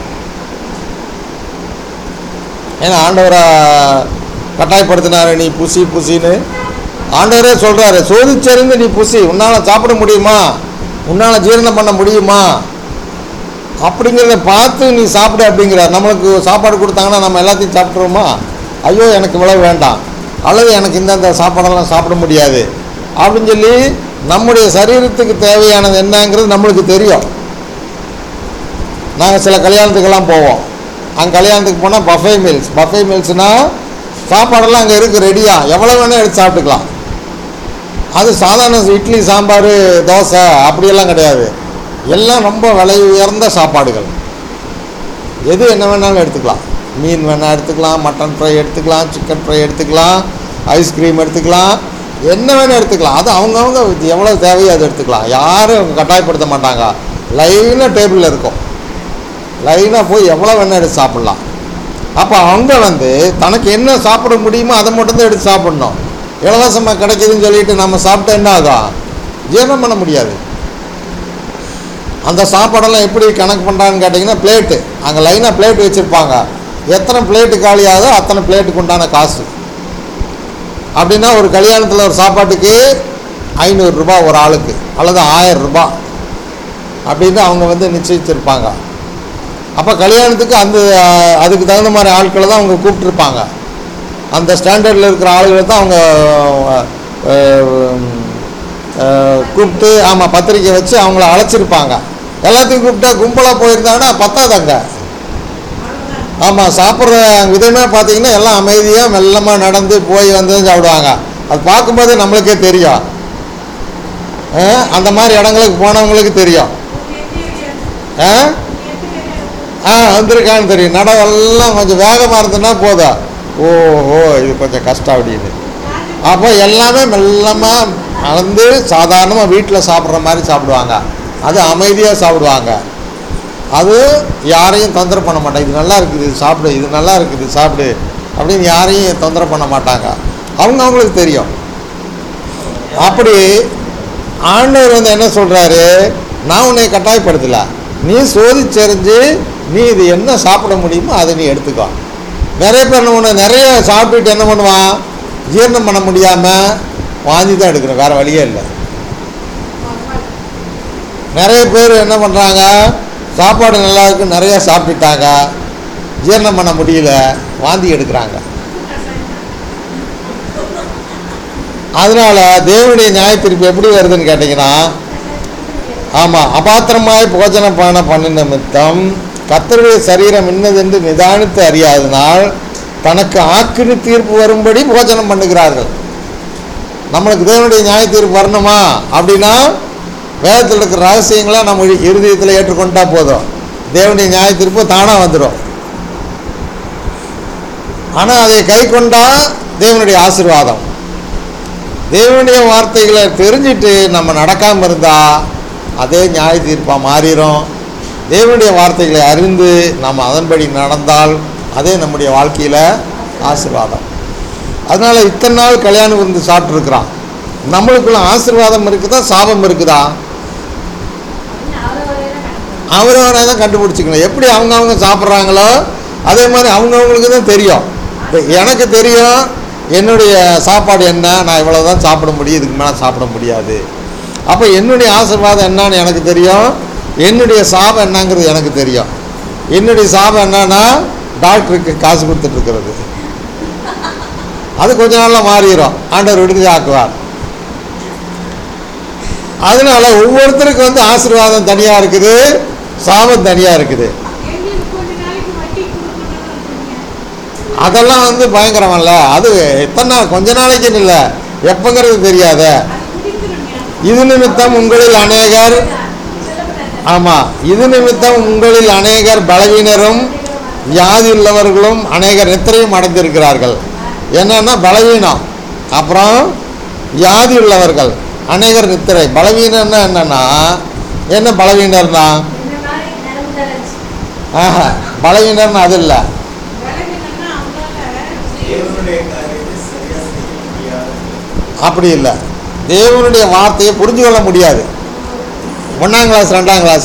ஏன்னா ஆண்டவரை கட்டாயப்படுத்தினாரு நீ புசி புசின்னு ஆண்டவரே சொல்கிறாரு சோதிச்சறிந்து நீ புசி உன்னால் சாப்பிட முடியுமா உன்னால் ஜீரணம் பண்ண முடியுமா அப்படிங்கிறத பார்த்து நீ சாப்பிடு அப்படிங்கிறார் நம்மளுக்கு சாப்பாடு கொடுத்தாங்கன்னா நம்ம எல்லாத்தையும் சாப்பிட்ருவோமா ஐயோ எனக்கு இவ்வளவு வேண்டாம் அல்லது எனக்கு இந்தந்த சாப்பாடெல்லாம் சாப்பிட முடியாது அப்படின்னு சொல்லி நம்முடைய சரீரத்துக்கு தேவையானது என்னங்கிறது நம்மளுக்கு தெரியும் நாங்கள் சில கல்யாணத்துக்கெல்லாம் போவோம் அங்கே கல்யாணத்துக்கு போனால் பஃபே மீல்ஸ் பஃபே மீல்ஸ்னால் சாப்பாடெல்லாம் அங்கே இருக்குது ரெடியாக எவ்வளோ வேணால் எடுத்து சாப்பிட்டுக்கலாம் அது சாதாரண இட்லி சாம்பார் தோசை அப்படியெல்லாம் கிடையாது எல்லாம் ரொம்ப விலை உயர்ந்த சாப்பாடுகள் எது என்ன வேணாலும் எடுத்துக்கலாம் மீன் வேணால் எடுத்துக்கலாம் மட்டன் ஃப்ரை எடுத்துக்கலாம் சிக்கன் ஃப்ரை எடுத்துக்கலாம் ஐஸ்கிரீம் எடுத்துக்கலாம் என்ன வேணால் எடுத்துக்கலாம் அது அவங்கவுங்க எவ்வளோ தேவையோ அதை எடுத்துக்கலாம் யாரும் கட்டாயப்படுத்த மாட்டாங்க லைனாக டேபிளில் இருக்கும் லைனாக போய் எவ்வளோ வேணால் எடுத்து சாப்பிட்லாம் அப்போ அவங்க வந்து தனக்கு என்ன சாப்பிட முடியுமோ அதை மட்டும்தான் எடுத்து சாப்பிட்ணும் இலவசமாக கிடைக்குதுன்னு சொல்லிட்டு நம்ம சாப்பிட்டா என்ன ஆகும் ஜீரணம் பண்ண முடியாது அந்த சாப்பாடெல்லாம் எப்படி கணக்கு பண்ணுறான்னு கேட்டிங்கன்னா பிளேட்டு அங்கே லைனாக பிளேட் வச்சுருப்பாங்க எத்தனை பிளேட்டு காலியாகுதோ அத்தனை பிளேட்டுக்கு உண்டான காசு அப்படின்னா ஒரு கல்யாணத்தில் ஒரு சாப்பாட்டுக்கு ஐநூறுரூபா ஒரு ஆளுக்கு அல்லது ஆயிரம் ரூபாய் அப்படின்னு அவங்க வந்து நிச்சயிச்சிருப்பாங்க அப்போ கல்யாணத்துக்கு அந்த அஹ், அதுக்கு தகுந்த மாதிரி ஆட்களை தான் அவங்க கூப்பிட்ருப்பாங்க அந்த ஸ்டாண்டர்டில் இருக்கிற ஆளுகளை தான் அவங்க அஹ், அஹ், கூப்பிட்டு ஆமாம் பத்திரிக்கை வச்சு அவங்கள அழைச்சிருப்பாங்க எல்லாத்தையும் கூப்பிட்டா கும்பலாக போயிருந்தாங்கன்னா பத்தாதங்க ஆமாம் சாப்பிட்ற விதமே பார்த்தீங்கன்னா எல்லாம் அமைதியாக மெல்லமாக நடந்து போய் வந்து சாப்பிடுவாங்க அது பார்க்கும்போதே நம்மளுக்கே தெரியும் அஹ், அந்த மாதிரி இடங்களுக்கு போனவங்களுக்கு தெரியும் ஆ ஆ வந்திருக்கான்னு தெரியும் நடவெல்லாம் கொஞ்சம் வேகமாக இருந்ததுன்னா போதும் ஓஹோ இது கொஞ்சம் கஷ்டம் அப்படின்னு அப்போ எல்லாமே மெல்லமாக அளந்து சாதாரணமாக வீட்டில் சாப்பிட்ற மாதிரி சாப்பிடுவாங்க அது அமைதியாக சாப்பிடுவாங்க அது யாரையும் தொந்தரவு பண்ண மாட்டாங்க இது நல்லா இருக்குது இது சாப்பிடு இது நல்லா இருக்குது இது சாப்பிடு அப்படின்னு யாரையும் தொந்தரவு பண்ண மாட்டாங்க அவங்க அவங்களுக்கு தெரியும் அப்படி ஆண்டவர் வந்து என்ன சொல்கிறாரு நான் உன்னை கட்டாயப்படுத்தல நீ சோதிச்சறிஞ்சு நீ இது என்ன சாப்பிட முடியுமோ அதை நீ எடுத்துக்கோ நிறைய பேர் என்ன பண்ணுவான் நிறைய சாப்பிட்டுட்டு என்ன பண்ணுவான் ஜீரணம் பண்ண முடியாமல் வாந்தி தான் எடுக்கணும் வேறு வழியே இல்லை நிறைய பேர் என்ன பண்ணுறாங்க சாப்பாடு நல்லா இருக்கு நிறைய சாப்பிட்டுட்டாங்க ஜீரணம் பண்ண முடியல வாந்தி எடுக்கிறாங்க அதனால தேவனுடைய நியாயத்தீர்ப்பு எப்படி வருதுன்னு கேட்டிங்கன்னா ஆமாம் அபாத்திரமாய் போஜன பான பண்ண நிமித்தம் கர்த்தருடைய சரீரம் இன்னதென்று நிதானித்து அறியாதனால் தனக்கு ஆக்கினி தீர்ப்பு வரும்படி போஜனம் பண்ணுகிறார்கள் நம்மளுக்கு தேவனுடைய நியாய தீர்ப்பு வரணுமா அப்படின்னா வேதத்தில் இருக்கிற ரகசியங்களை நம்ம இருதயத்தில் ஏற்றுக்கொண்டா போதும் தேவனுடைய நியாய தீர்ப்பு தானாக வந்துடும் ஆனால் அதை கை கொண்டா தேவனுடைய ஆசீர்வாதம் தேவனுடைய வார்த்தைகளை தெரிஞ்சிட்டு நம்ம நடக்காமல் இருந்தால் அதே நியாய தீர்ப்பாக மாறிடும் தேவனுடைய வார்த்தைகளை அறிந்து நம்ம அதன்படி நடந்தால் அதே நம்முடைய வாழ்க்கையில் ஆசீர்வாதம் அதனால் இத்தனை நாள் கல்யாணம் விருந்து சாப்பிட்ருக்குறான் நம்மளுக்குள்ள ஆசீர்வாதம் இருக்குதா சாபம் இருக்குதா அவரவரை தான் கண்டுபிடிச்சிக்கணும் எப்படி அவங்கவுங்க சாப்பிட்றாங்களோ அதே மாதிரி அவங்கவுங்களுக்கு தான் தெரியும் இப்ப எனக்கு தெரியும் என்னுடைய சாப்பாடு என்ன நான் இவ்வளோ தான் சாப்பிட முடியும் இதுக்கு மேலே சாப்பிட முடியாது அப்போ என்னுடைய ஆசீர்வாதம் என்னன்னு எனக்கு தெரியும் என்னுடைய சாபம் என்னங்கிறது எனக்கு தெரியும் என்னுடைய சாபம் என்னன்னா டாக்டருக்கு காசு கொடுத்துட்ருக்கிறது அது கொஞ்ச நாளில் மாறிடும் ஆண்டவர் விடுதலை ஆக்குவார் அதனால ஒவ்வொருத்தருக்கு வந்து ஆசீர்வாதம் தனியாக இருக்குது சாபம் தனியாக இருக்குது எங்களுக்கு கொஞ்ச நாளைக்கு வட்டி கொடுக்கணும்னு சொன்னீங்க. அதெல்லாம் வந்து பயங்கரமல்ல அது எத்தனை நாள் கொஞ்ச நாளைக்குன்னு இல்லை எப்பங்கிறது தெரியாத அது முடிக்கணுங்க. இது நிமித்தம் உங்களில் அநேகர் ஆமாம் இது நிமித்தம் உங்களில் அநேகர் பலவீனரும் வியாதி உள்ளவர்களும் அநேகர் நித்திரையும் அடைந்திருக்கிறார்கள் என்னன்னா பலவீனம் அப்புறம் வியாதி உள்ளவர்கள் அநேகர் நித்திரை பலவீனம்னா என்னன்னா என்ன பலவீனர்னா இந்த மாதிரி நரம்பு தளர்ச்சி ஆஹா பலவீனர்னு அது இல்லை பலவீனம்னா அவங்களால தேவனுடைய காரியத்தை சரியா செய்ய முடியாது அப்படி இல்லை தேவனுடைய வார்த்தையை புரிஞ்சு கொள்ள முடியாது ஒன்றாம் கிளாஸ் ரெண்டாம் கிளாஸ்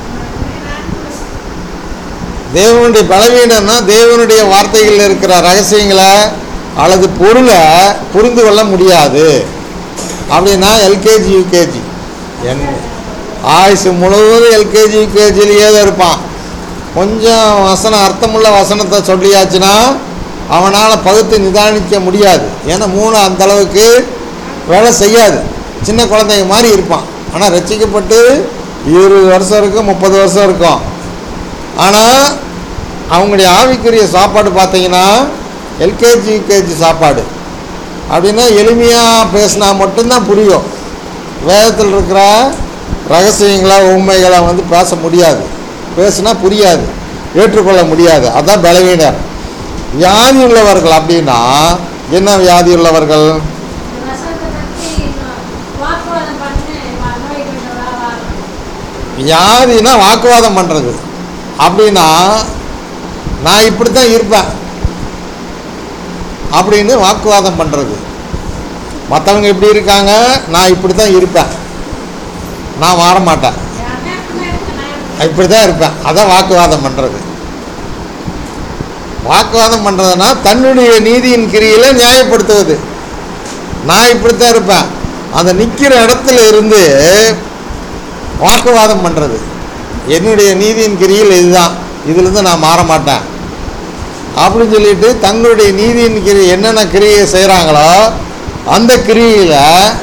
தேவனுடைய பலவீனம்னா தேவனுடைய வார்த்தைகளில் இருக்கிற ரகசியங்களை அல்லது பொருளை புரிந்து கொள்ள முடியாது அப்படின்னா எல்கேஜி யூகேஜி என் ஆயுசு முழுவதும் எல்கேஜி யூகேஜிலேயே தான் இருப்பான் கொஞ்சம் வசனம் அர்த்தமுள்ள வசனத்தை சொல்லியாச்சுன்னா அவனால் பகுத்து நிதானிக்க முடியாது ஏன்னா மூணு அந்த அளவுக்கு வேலை செய்யாது சின்ன குழந்தைங்க மாதிரி இருப்பான் ஆனால் ரசிக்கப்பட்டு இருபது வருஷம் இருக்கும் முப்பது வருஷம் இருக்கும் ஆனால் அவங்களுடைய ஆவிக்குரிய சாப்பாடு பார்த்தீங்கன்னா எல்கேஜி யூகேஜி சாப்பாடு அப்படின்னா எளிமையாக பேசினா மட்டும்தான் புரியும் வேதத்தில் இருக்கிற ரகசியங்களை உண்மைகளை வந்து பேச முடியாது பேசுனா புரியாது ஏற்றுக்கொள்ள முடியாது அதான் பலவீனர் வியாதி உள்ளவர்கள் அப்படின்னா என்ன வியாதி உள்ளவர்கள் இந்த வசனத்தை பற்றி வாக்குவாதம் பண்ணி நோய்களோட வாரம் வியாதினா வாக்குவாதம் பண்ணுறது அப்படின்னா நான் இப்படி தான் இருப்பேன் அப்படின்னு வாக்குவாதம் பண்ணுறது மற்றவங்க எப்படி இருக்காங்க நான் இப்படி தான் இருப்பேன் நான் மாற மாட்டேன் இப்படி தான் இருப்பேன் அதான் வாக்குவாதம் பண்ணுறது வாக்குவாதம் பண்ணுறதுனா தன்னுடைய நீதியின் கிரியில நியாயப்படுத்துவது நான் இப்படி தான் இருப்பேன் அந்த நிற்கிற இடத்துல இருந்து வாக்குவாதம் பண்ணுறது என்னுடைய நீதியின் கிரியில் இதுதான் இதுலேருந்து நான் மாற மாட்டேன் அப்படின்னு சொல்லிட்டு தங்களுடைய நீதியின் கிரி என்னென்ன கிரியை செய்கிறாங்களோ அந்த கிரியில்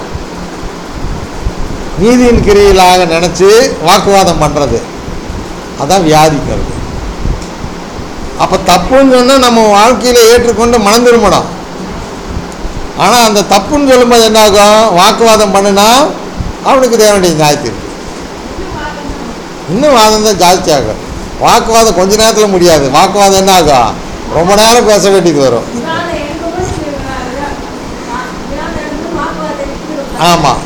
நீதியின் கிரியிலாக நினச்சி வாக்குவாதம் பண்ணுறது அதான் வியாதிக்கிறது அப்போ தப்புன்னு சொன்னால் நம்ம வாழ்க்கையில் ஏற்றுக்கொண்டு மனம் திரும்பணும் ஆனால் அந்த தப்புன்னு சொல்லும்போது என்ன ஆகும் வாக்குவாதம் பண்ணுனா அவனுக்கு தேவனுடைய நியாயத்து இருக்கு இன்னும் வாதம் தான் ஜாஸ்தி ஆகும் வாக்குவாதம் கொஞ்ச நேரத்தில் முடியாது வாக்குவாதம் என்ன ஆகும் ரொம்ப நேரம் பேச வேண்டியது வரும் விவாதம் எடுக்கும்போது விவாதம் எடுத்து வாக்குவாதம் எடுத்து ஆமாம்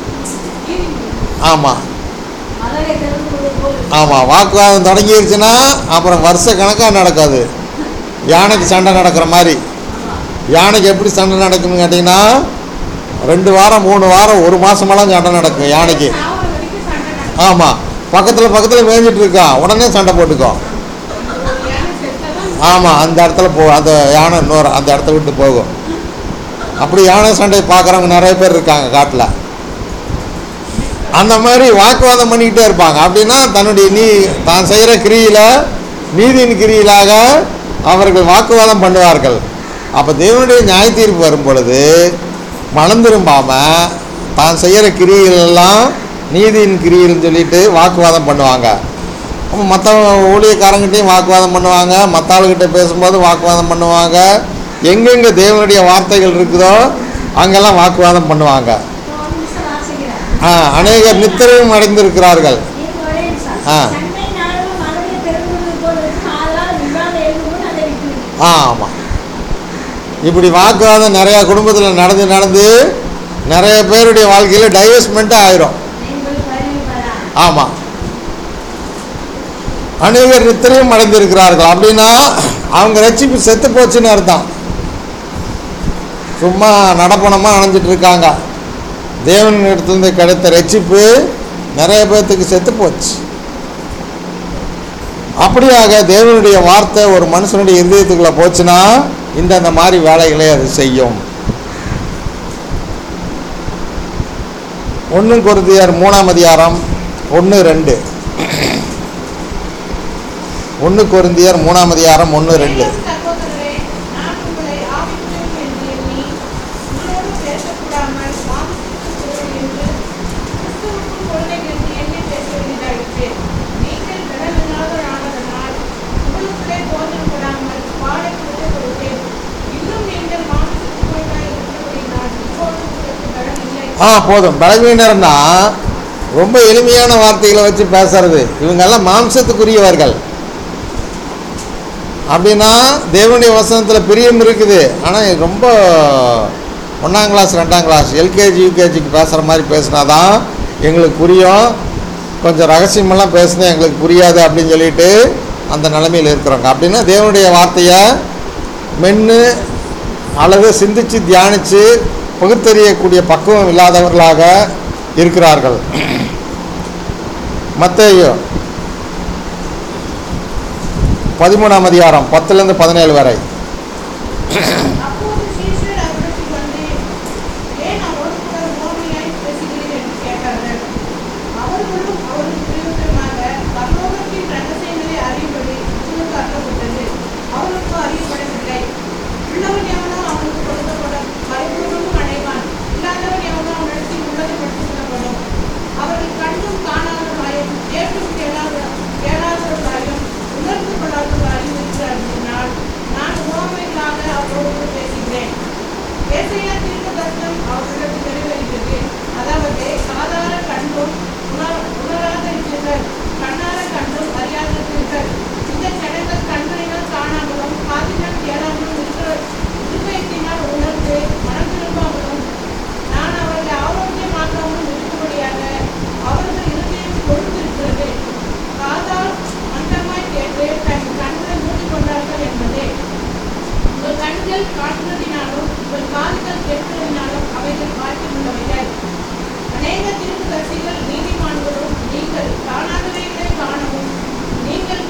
ஆமாம் மதுரை திறந்து போது ஆமாம் வாக்குவாதம் தொடங்கிருச்சுன்னா அப்புறம் வருஷ கணக்காக நடக்காது யானைக்கு சண்டை நடக்கிற மாதிரி யானைக்கு எப்படி சண்டை நடக்கும்னு கேட்டிங்கன்னா ரெண்டு வாரம் மூணு வாரம் ஒரு மாதமெல்லாம் சண்டை நடக்கும் யானைக்கு சாவர வரைக்கும் சண்டை நடக்கும் ஆமாம் பக்கத்தில் பக்கத்தில் மேய்ஞ்சிட்டு இருக்கான் உடனே சண்டை போட்டுக்கோ யானை செத்தாதான் ஆமாம் அந்த இடத்துல போ அந்த யானை இன்னொரு அந்த இடத்த விட்டு போகும் அப்படி யானை சண்டையை பார்க்குறவங்க நிறைய பேர் இருக்காங்க காட்டில் அந்த மாதிரி வாக்குவாதம் பண்ணிக்கிட்டே இருப்பாங்க அப்படின்னா தன்னுடைய நீ தான் செய்கிற கிரியில நீதியின் கிரியிலாக அவர்கள் வாக்குவாதம் பண்ணுவார்கள் அப்போ தேவனுடைய நியாய தீர்ப்பு வரும் பொழுது மனம் திரும்பாமல் தான் செய்கிற கிரியிலெல்லாம் நீதியின் கிரியில்னு சொல்லிட்டு வாக்குவாதம் பண்ணுவாங்க அப்போ மற்ற ஊழியக்காரங்கிட்டையும் வாக்குவாதம் பண்ணுவாங்க மற்ற ஆளுகிட்ட பேசும்போது வாக்குவாதம் பண்ணுவாங்க எங்கெங்கே தேவனுடைய வார்த்தைகள் இருக்குதோ அங்கெல்லாம் வாக்குவாதம் பண்ணுவாங்க ஒரு நிமிஷம் வாசிக்கிறேன் ஆ, அநேகர் நித்திரையும் அடைந்திருக்கிறார்கள் நீங்க ஒரே நிமிஷம் ஆ. சண்டை நாளும் மதுரை திறந்து போது அதனால் விவாதம் எழுதும்போது அதை விட்டு ஆ ஆமாம் இப்படி வாக்குவாதம் நிறையா குடும்பத்தில் நடந்து நடந்து நிறைய பேருடைய வாழ்க்கையில் டைவர்ஸ்மெண்ட்டாக ஆயிரும் நீங்கள் பதிவு வரா ஆமாம் அநேகர் நித்திரையும் அடைந்திருக்கிறார்கள் அப்படின்னா அவங்க ரட்சிப்பு செத்து போச்சுன்னு அர்த்தம் சும்மா நடப்பணமாக அணைஞ்சிட்டு இருக்காங்க தேவன் இடத்துலேருந்து கிடைத்த ரட்சிப்பு நிறைய பேர்த்துக்கு செத்து போச்சு அப்படியாக தேவனுடைய வார்த்தை ஒரு மனுஷனுடைய இருதயத்துக்குள்ளே போச்சுன்னா இந்தந்த மாதிரி வேலைகளை அது செய்யும் ஒன்று குருதியார் மூணாம் அதிகாரம் ஒன்று ரெண்டு ஒன்று கொருந்தியர் மூணாம் அதிகாரம் ஒன்று ரெண்டு சகோதரரே நான் உங்களை ஆவிக்குரியவர் என்று எண்ணி உங்களோடு பேசக்கூடாமல் மாம்சத்துக்கு குரல் என்று கிறிஸ்துவுக்கும் குழந்தைகள் என்று எண்ணி பேச வேண்டியதாயிற்று நீங்கள் கடலினாலும் ஆனதனால் உங்களுக்குள்ளே போதனப்படாமல் பாட கொடுத்தேன் இன்னும் நீங்கள் மாம்சத்துக்கு குரலாய் இருக்கிறபடினால் இப்போது உங்களுக்கு பலன் இல்லை ஆ போதும் பலவீனர்னா ரொம்ப எளிமையான வார்த்தைகளை வச்சு பேசுறது இவங்கெல்லாம் மாம்சத்துக்குரியவர்கள் அப்படின்னா தேவனுடைய வசனத்தில் பிரியம் இருக்குது ஆனால் ரொம்ப ஒன்றாம் கிளாஸ் ரெண்டாம் கிளாஸ் எல்கேஜி யூகேஜிக்கு பேசுகிற மாதிரி பேசினாதான் எங்களுக்கு புரியும் கொஞ்சம் ரகசியமெல்லாம் பேசினா எங்களுக்கு புரியாது அப்படின்னு சொல்லிட்டு அந்த நிலைமையில் இருக்கிறவங்க அப்படின்னா தேவனுடைய வார்த்தையை மென்று அல்லது சிந்திச்சு தியானித்து பகுத்தறியக்கூடிய பக்குவம் இல்லாதவர்களாக இருக்கிறார்கள் மத்தேயு பதிமூணாம் அதிகாரம் பத்துலேருந்து பதினேழு வரை அப்போது சீஷர் அவரிடத்தில் வந்து ஏன் அவரோடு கூட உவமையாய் பேசுகிறீர் என்று கேட்டார்கள் அவர்களும் அவருக்கு பிரயோஜனமாக பரலோகத்தின் ரகசியங்களை அறியும்படி உங்களுக்கு அருளப்பட்டது அவருக்கு அறியப்படவில்லை உள்ளவன் எவனோ அவனுக்கு கொடுக்கப்படும் பரிபூர்ணமும் அடைவான் இல்லாதவன் எவனோ அவனிடத்தில் உள்ளதை மட்டும் சொல்லப்படும் அவர்கள் கண்டும் காணாதவர்களாயும் கேட்டும் கேளாத கேளாதவர்களாயும்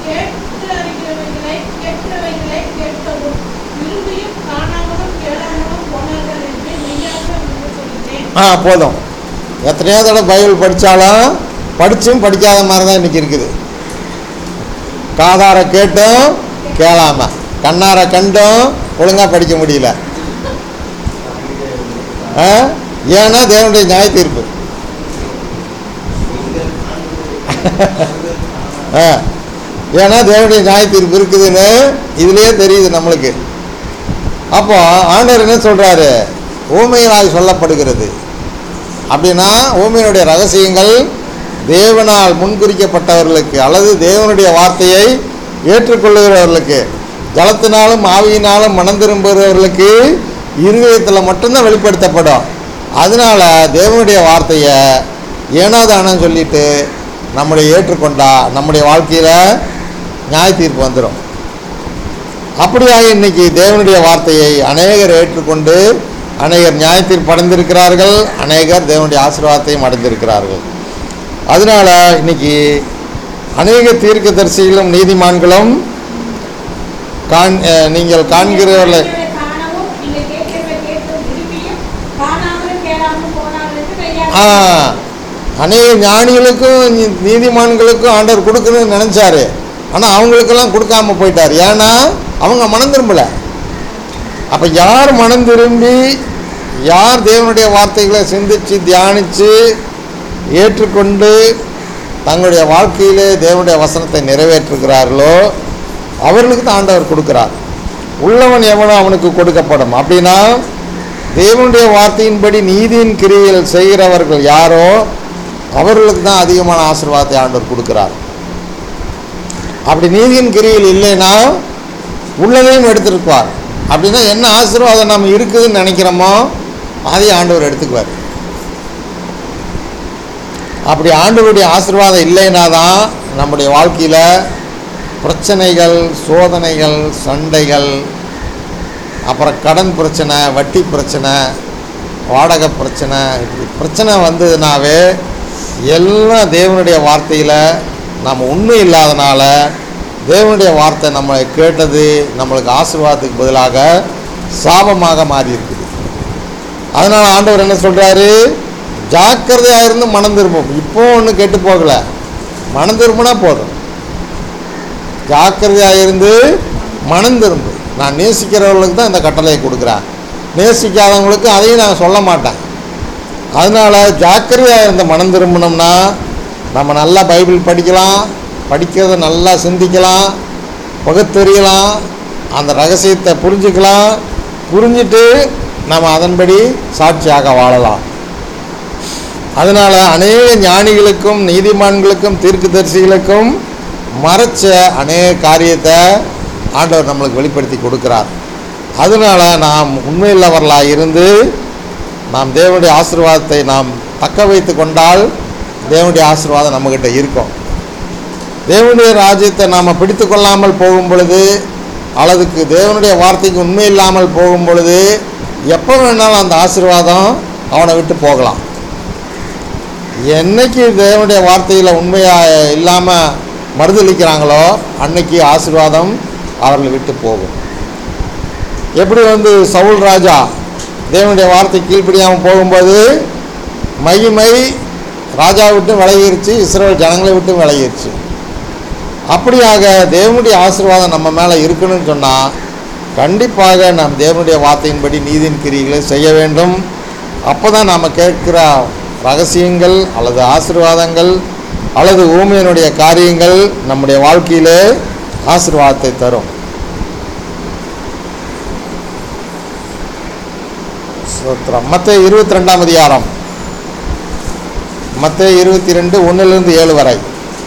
கேட்டு அறிகிறவைகளை கேட்கிறவைகளை கேட்கவும் விரும்பியும் காணாமலும் கேளாமலும் போனார்கள் என்று மெய்யாக உங்களுக்கு சொல்கிறேன் ஆ போதும் எத்தனையோ தடவை பைபிள் படித்தாலும் படித்தும் படிக்காத மாதிரி தான் இன்றைக்கி இருக்குது காதார கேட்டும் கேளாம கண்ணார கண்டும் ஒழுங்காக படிக்க முடியல ஆ? ஏன்னா தேவனுடைய நியாய தீர்ப்பு ஆ ஏன்னா தேவனுடைய நியாய தீர்ப்பு இருக்குதுன்னு இதுலயே தெரியுது நம்மளுக்கு அப்போ ஆண்டவர் என்ன சொல்றாரு ஊமையினால் சொல்லப்படுகிறது அப்படின்னா ஊமையினுடைய ரகசியங்கள் தேவனால் முன்குறிக்கப்பட்டவர்களுக்கு அல்லது தேவனுடைய வார்த்தையை ஏற்றுக்கொள்ளுகிறவர்களுக்கு ஜலத்தினாலும் ஆவியினாலும் மனம் திரும்புகிறவர்களுக்கு இருதயத்தில் மட்டும்தான் வெளிப்படுத்தப்படும் அதனால தேவனுடைய வார்த்தையை ஏனாதானம் சொல்லிட்டு நம்முடைய ஏற்றுக்கொண்டா நம்முடைய வாழ்க்கையில் நியாய தீர்ப்பு வந்துடும் அப்படியாக இன்னைக்கு தேவனுடைய வார்த்தையை அநேகர் ஏற்றுக்கொண்டு அநேகர் நியாயத்தீர்ப்பு அடைந்திருக்கிறார்கள் அநேகர் தேவனுடைய ஆசீர்வாதத்தையும் அடைந்திருக்கிறார்கள் அதனால இன்னைக்கு அநேக தீர்க்கதரிசிகளும் நீதிமான்களும் காண் அஹ், நீங்கள் காண்கிறவர்களை கேட்கிறவர்களை காணவும் நீங்கள் கேட்கிறவர்களை கேட்கவும் விரும்பியும் காணாமலும் கேளாமலும் போனார்கள் என்று மெய்யாக ஆ, அநேக ஞானிகளுக்கும் நீ- நீதிமான்களுக்கும் ஆண்டவர் கொடுக்கணும்னு நினச்சாரு ஆனால் அவங்களுக்கெல்லாம் கொடுக்காம போயிட்டார் ஏன்னா அவங்க மனம் திரும்பலை அப்போ யார் மனம் திரும்பி யார் தேவனுடைய வார்த்தைகளை சிந்தித்து தியானித்து ஏற்றுக்கொண்டு தங்களுடைய வாழ்க்கையிலே தேவனுடைய வசனத்தை நிறைவேற்றுகிறார்களோ அவர்களுக்கு தான் ஆண்டவர் கொடுக்கிறார் உள்ளவன் எவனோ அவனுக்கு கொடுக்கப்படும் அப்படின்னா தேவனுடைய வார்த்தையின்படி நீதியின் கிரியைகள் செய்கிறவர்கள் யாரோ அவர்களுக்கு தான் அதிகமான ஆசீர்வாதத்தை ஆண்டவர் கொடுக்கிறார் அப்படி நீதியின் கிரியில் இல்லைன்னா உள்ளதையும் எடுத்திருப்பார் அப்படின்னா என்ன ஆசீர்வாதம் நம்ம இருக்குதுன்னு நினைக்கிறோமோ அதையும் ஆண்டவர் எடுத்துக்குவார் அப்படி ஆண்டவருடைய ஆசீர்வாதம் இல்லைன்னா தான் நம்முடைய வாழ்க்கையில் பிரச்சனைகள் சோதனைகள் சண்டைகள் அப்புறம் கடன் பிரச்சனை வட்டி பிரச்சனை வாடகை பிரச்சனை இப்படி பிரச்சனை வந்ததுனாவே எல்லாம் தேவனுடைய வார்த்தையில் நம்ம உண்மை இல்லாதனால தேவனுடைய வார்த்தை நம்ம கேட்டது நம்மளுக்கு ஆசீர்வாதத்துக்கு பதிலாக சாபமாக மாறி இருக்குது அதனால் ஆண்டவர் என்ன சொல்கிறாரு ஜாக்கிரதையாக இருந்து மனம் திரும்பும் இப்போ ஒன்றும் கெட்டு போகலை மனம் திரும்பினா போதும் ஜாக்கிரதையாக இருந்து மனம் திரும்பு நான் நேசிக்கிறவர்களுக்கு தான் இந்த கட்டளையை கொடுக்குறேன் நேசிக்காதவங்களுக்கு அதையும் நான் சொல்ல மாட்டேன் அதனால் ஜாக்கிரதையாக இருந்த மனம் திரும்பினோம்னா நம்ம நல்லா பைபிள் படிக்கலாம் படிக்கிறத நல்லா சிந்திக்கலாம் பகுத்தறியலாம் அந்த ரகசியத்தை புரிஞ்சுக்கலாம் புரிஞ்சுட்டு நம்ம அதன்படி சாட்சியாக வாழலாம் அதனால் அநேக ஞானிகளுக்கும் நீதிமான்களுக்கும் தீர்க்கதரிசிகளுக்கும் மறைச்ச அநேக காரியத்தை ஆண்டவர் நம்மளுக்கு வெளிப்படுத்தி கொடுக்கிறார் அதனால நாம் உண்மையுள்ளவர்களாக இருந்து நாம் தேவனுடைய ஆசீர்வாதத்தை நாம் தக்க வைத்து கொண்டால் தேவனுடைய ஆசீர்வாதம் நம்மக்கிட்ட இருக்கும் தேவனுடைய ராஜ்யத்தை நாம் பிடித்து கொள்ளாமல் போகும் பொழுது அல்லதுக்கு தேவனுடைய வார்த்தைக்கு உண்மை இல்லாமல் போகும் பொழுது எப்போ வேணாலும் அந்த ஆசீர்வாதம் அவனை விட்டு போகலாம் என்னைக்கு தேவனுடைய வார்த்தையில் உண்மையாக இல்லாமல் மறுதளிக்கிறாங்களோ அன்னைக்கு ஆசீர்வாதம் அவர்களை விட்டு போகும் எப்படி வந்து சவுல் ராஜா தேவனுடைய வார்த்தை கீழ்ப்படியாமல் போகும்போது மகிமை ராஜா விட்டும் விலகிருச்சு இஸ்ரேல் ஜனங்களை விட்டும் விலகிருச்சு அப்படியாக தேவனுடைய ஆசீர்வாதம் நம்ம மேலே இருக்கணும்னு சொன்னால் கண்டிப்பாக நாம் தேவனுடைய வார்த்தையின்படி நீதியின் கிரிகளை செய்ய வேண்டும் அப்போ தான் நாம் கேட்கிற ரகசியங்கள் அல்லது ஆசீர்வாதங்கள் அல்லது ஊமையனுடைய காரியங்கள் நம்முடைய வாழ்க்கையிலே ஆசீர்வாதத்தை தரும் ஸ்தோத்திரம் மற்ற இருபத்தி ரெண்டாம் அதிகாரம் மற்ற இருபத்தி ரெண்டு ஒன்றிலிருந்து ஏழு வரை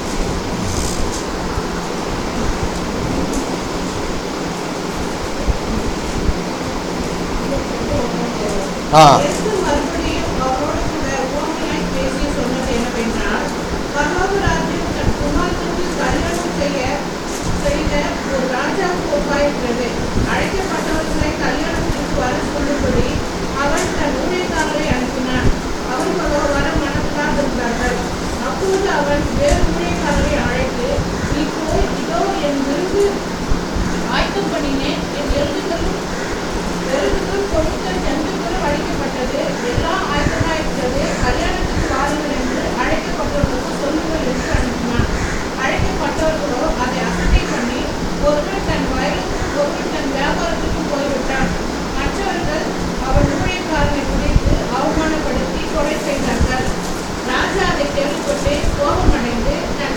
ஆ இயேசு மறுபடியும் அவரோடு கூட உவமையாய் பேசி சொன்னது என்னவென்றால், பரலோக ராஜ்யம் தன் குமாரனுக்கு கல்யாணம் செய்ய செய்த ஒரு ராஜாவுக்கு ஒப்பாயிருக்கிறது. அழைக்கப்பட்டவர்களை கல்யாணத்திற்கு வரச் சொல்லும்படி அவன் தன் ஊழியக்காரரை அனுப்பினான். அவர்களோ வர மனமில்லாதிருந்தார்கள். அப்பொழுது அவன் வேறு ஊழியக்காரரை அழைத்து, நீ போய் இதோ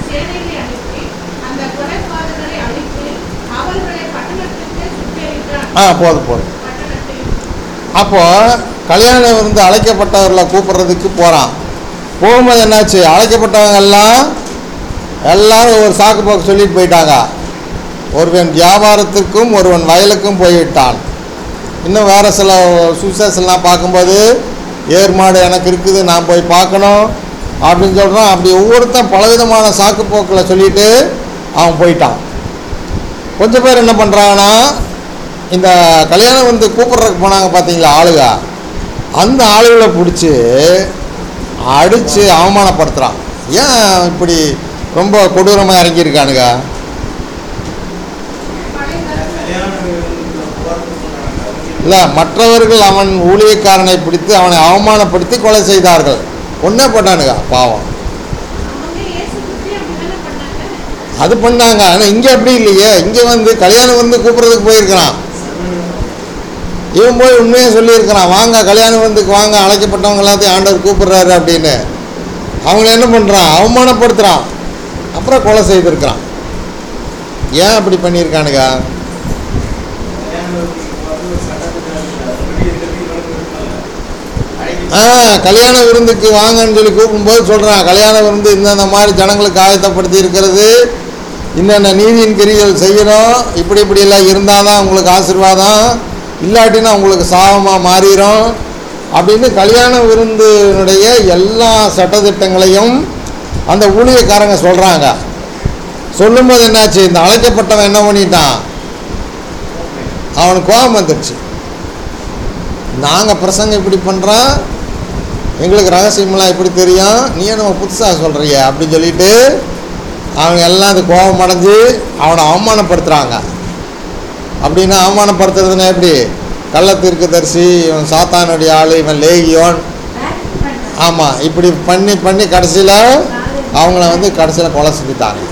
சேனைகளை அனுப்பி அந்த கொலைபாதகரை அழித்து அவர்களை பட்டணத்திற்கு சுட்டெரித்தான் ஆ போதும் போதும் பட்டணத்தில் அப்போ கல்யாணம் இருந்து அழைக்கப்பட்டவர்களை கூப்பிடுறதுக்கு போகிறான் போகும்போது என்னாச்சு அழைக்கப்பட்டவங்க எல்லாம் எல்லாரும் ஒரு சாக்கு போக்கு சொல்லிட்டு போயிட்டாங்க ஒருவன் வியாபாரத்திற்கும் ஒருவன் வயலுக்கும் போய்விட்டான் இன்னும் வேறு சில சுவிசேஷன்லாம் பார்க்கும்போது ஏர் மாடு எனக்கு இருக்குது நான் போய் பார்க்கணும் அப்படின்னு சொல்கிறான் அப்படி ஒவ்வொருத்தன் பலவிதமான சாக்கு போக்கில் சொல்லிட்டு அவன் போயிட்டான் கொஞ்சம் பேர் என்ன பண்ணுறாங்கன்னா இந்த கல்யாணம் வந்து கூப்பிட்றதுக்கு போனாங்க பார்த்தீங்களா ஆளுங்க அந்த ஆளுகளை பிடிச்சி அடித்து அவமானப்படுத்துகிறான் ஏன் இப்படி ரொம்ப கொடூரமாக இறங்கியிருக்கானுங்க கல்யாண வீரர்களுக்கு போறதுக்கு போனாங்க. அவங்க இல்லை மற்றவர்கள் அவன் ஊழியக்காரனை பிடித்து அவனை அவமானப்படுத்தி கொலை செய்தார்கள் ஒன்றே போட்டானுங்க பாவம் அவங்க இயேசு கிறிஸ்துவே அப்படிதானே பண்ணாங்க அது பண்ணாங்க ஆனால் இங்கே அப்படி இல்லையே இங்கே வந்து கல்யாணம் வந்து கூப்பிட்றதுக்கு போயிருக்கிறான் இவன் போய் உண்மையை சொல்லியிருக்கிறான் வாங்க கல்யாண விருந்துக்கு வாங்க அழைக்கப்பட்டவங்க எல்லாத்தையும் ஆண்டவர் கூப்பிடுறாரு அப்படின்னு அவங்கள என்ன பண்ணுறான் அவமானப்படுத்துகிறான் அப்புறம் கொலை செய்திருக்கிறான் ஏன் அப்படி பண்ணியிருக்கானுங்க கல்யாண வீட்டுக்கு போறது ஒரு சட்டத்திட்டம் இல்லை. அதுபடி இருக்கிறது இவனுக்கு விருப்பம் இல்லை. அழைக்க ஆ கல்யாண விருந்துக்கு வாங்கன்னு சொல்லி கூப்பிடும்போது சொல்கிறான் கல்யாண விருந்து இந்தந்த மாதிரி ஜனங்களுக்கு ஆயத்தப்படுத்தி இருக்கிறது இன்னென்ன நீதியின் கிரிகள் செய்யணும் இப்படி இப்படி எல்லாம் இருந்தால் தான் உங்களுக்கு ஆசீர்வாதம் இல்லாட்டினா உங்களுக்கு சாபமாக மாறிடும் அப்படின்னு கல்யாண விருந்தினுடைய எல்லா சட்டத்திட்டங்களையும் அந்த ஊழியக்காரங்க சொல்கிறாங்க சொல்லும்போது என்னாச்சு இந்த அழைக்கப்பட்டவன் என்ன பண்ணிட்டான் அவனுக்கு கோபம் வந்துடுச்சு நாங்கள் பிரசங்கம் இப்படி பண்ணுறோம் எங்களுக்கு ரகசியமெல்லாம் எப்படி தெரியும் நீ நம்ம புதுசாக சொல்கிறிய அப்படின்னு சொல்லிட்டு அவங்க எல்லாம் அது கோபம் அடைஞ்சு அவனை அவமானப்படுத்துகிறாங்க அப்படின்னா அவமானப்படுத்துறதுன்னா எப்படி கள்ளத்திற்கு தரிசி இவன் சாத்தானுடைய ஆள் இவன் லேகியோன் ஆமாம் இப்படி பண்ணி பண்ணி கடைசியில் அவங்கள வந்து கடைசியில் கொலை செஞ்சுட்டாங்க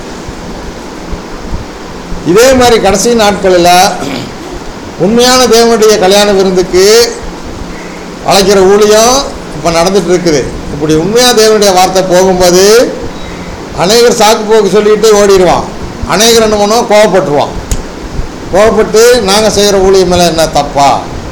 இதே மாதிரி கடைசி நாட்களில் உண்மையான தேவனுடைய கல்யாண விருந்துக்கு அழைக்கிற ஊழியம் இப்போ நடந்துட்டு இருக்குது இப்படி உண்மையாக தேவனுடைய வார்த்தை போகும்போது அநேகர் சாக்கு போக்கு சொல்லிட்டு ஓடிடுவான் அநேகர் என்ன பண்ணுவோம் கோவப்பட்டுருவான் கோவப்பட்டு நாங்கள் செய்கிற ஊழியம் மேலே என்ன தப்பா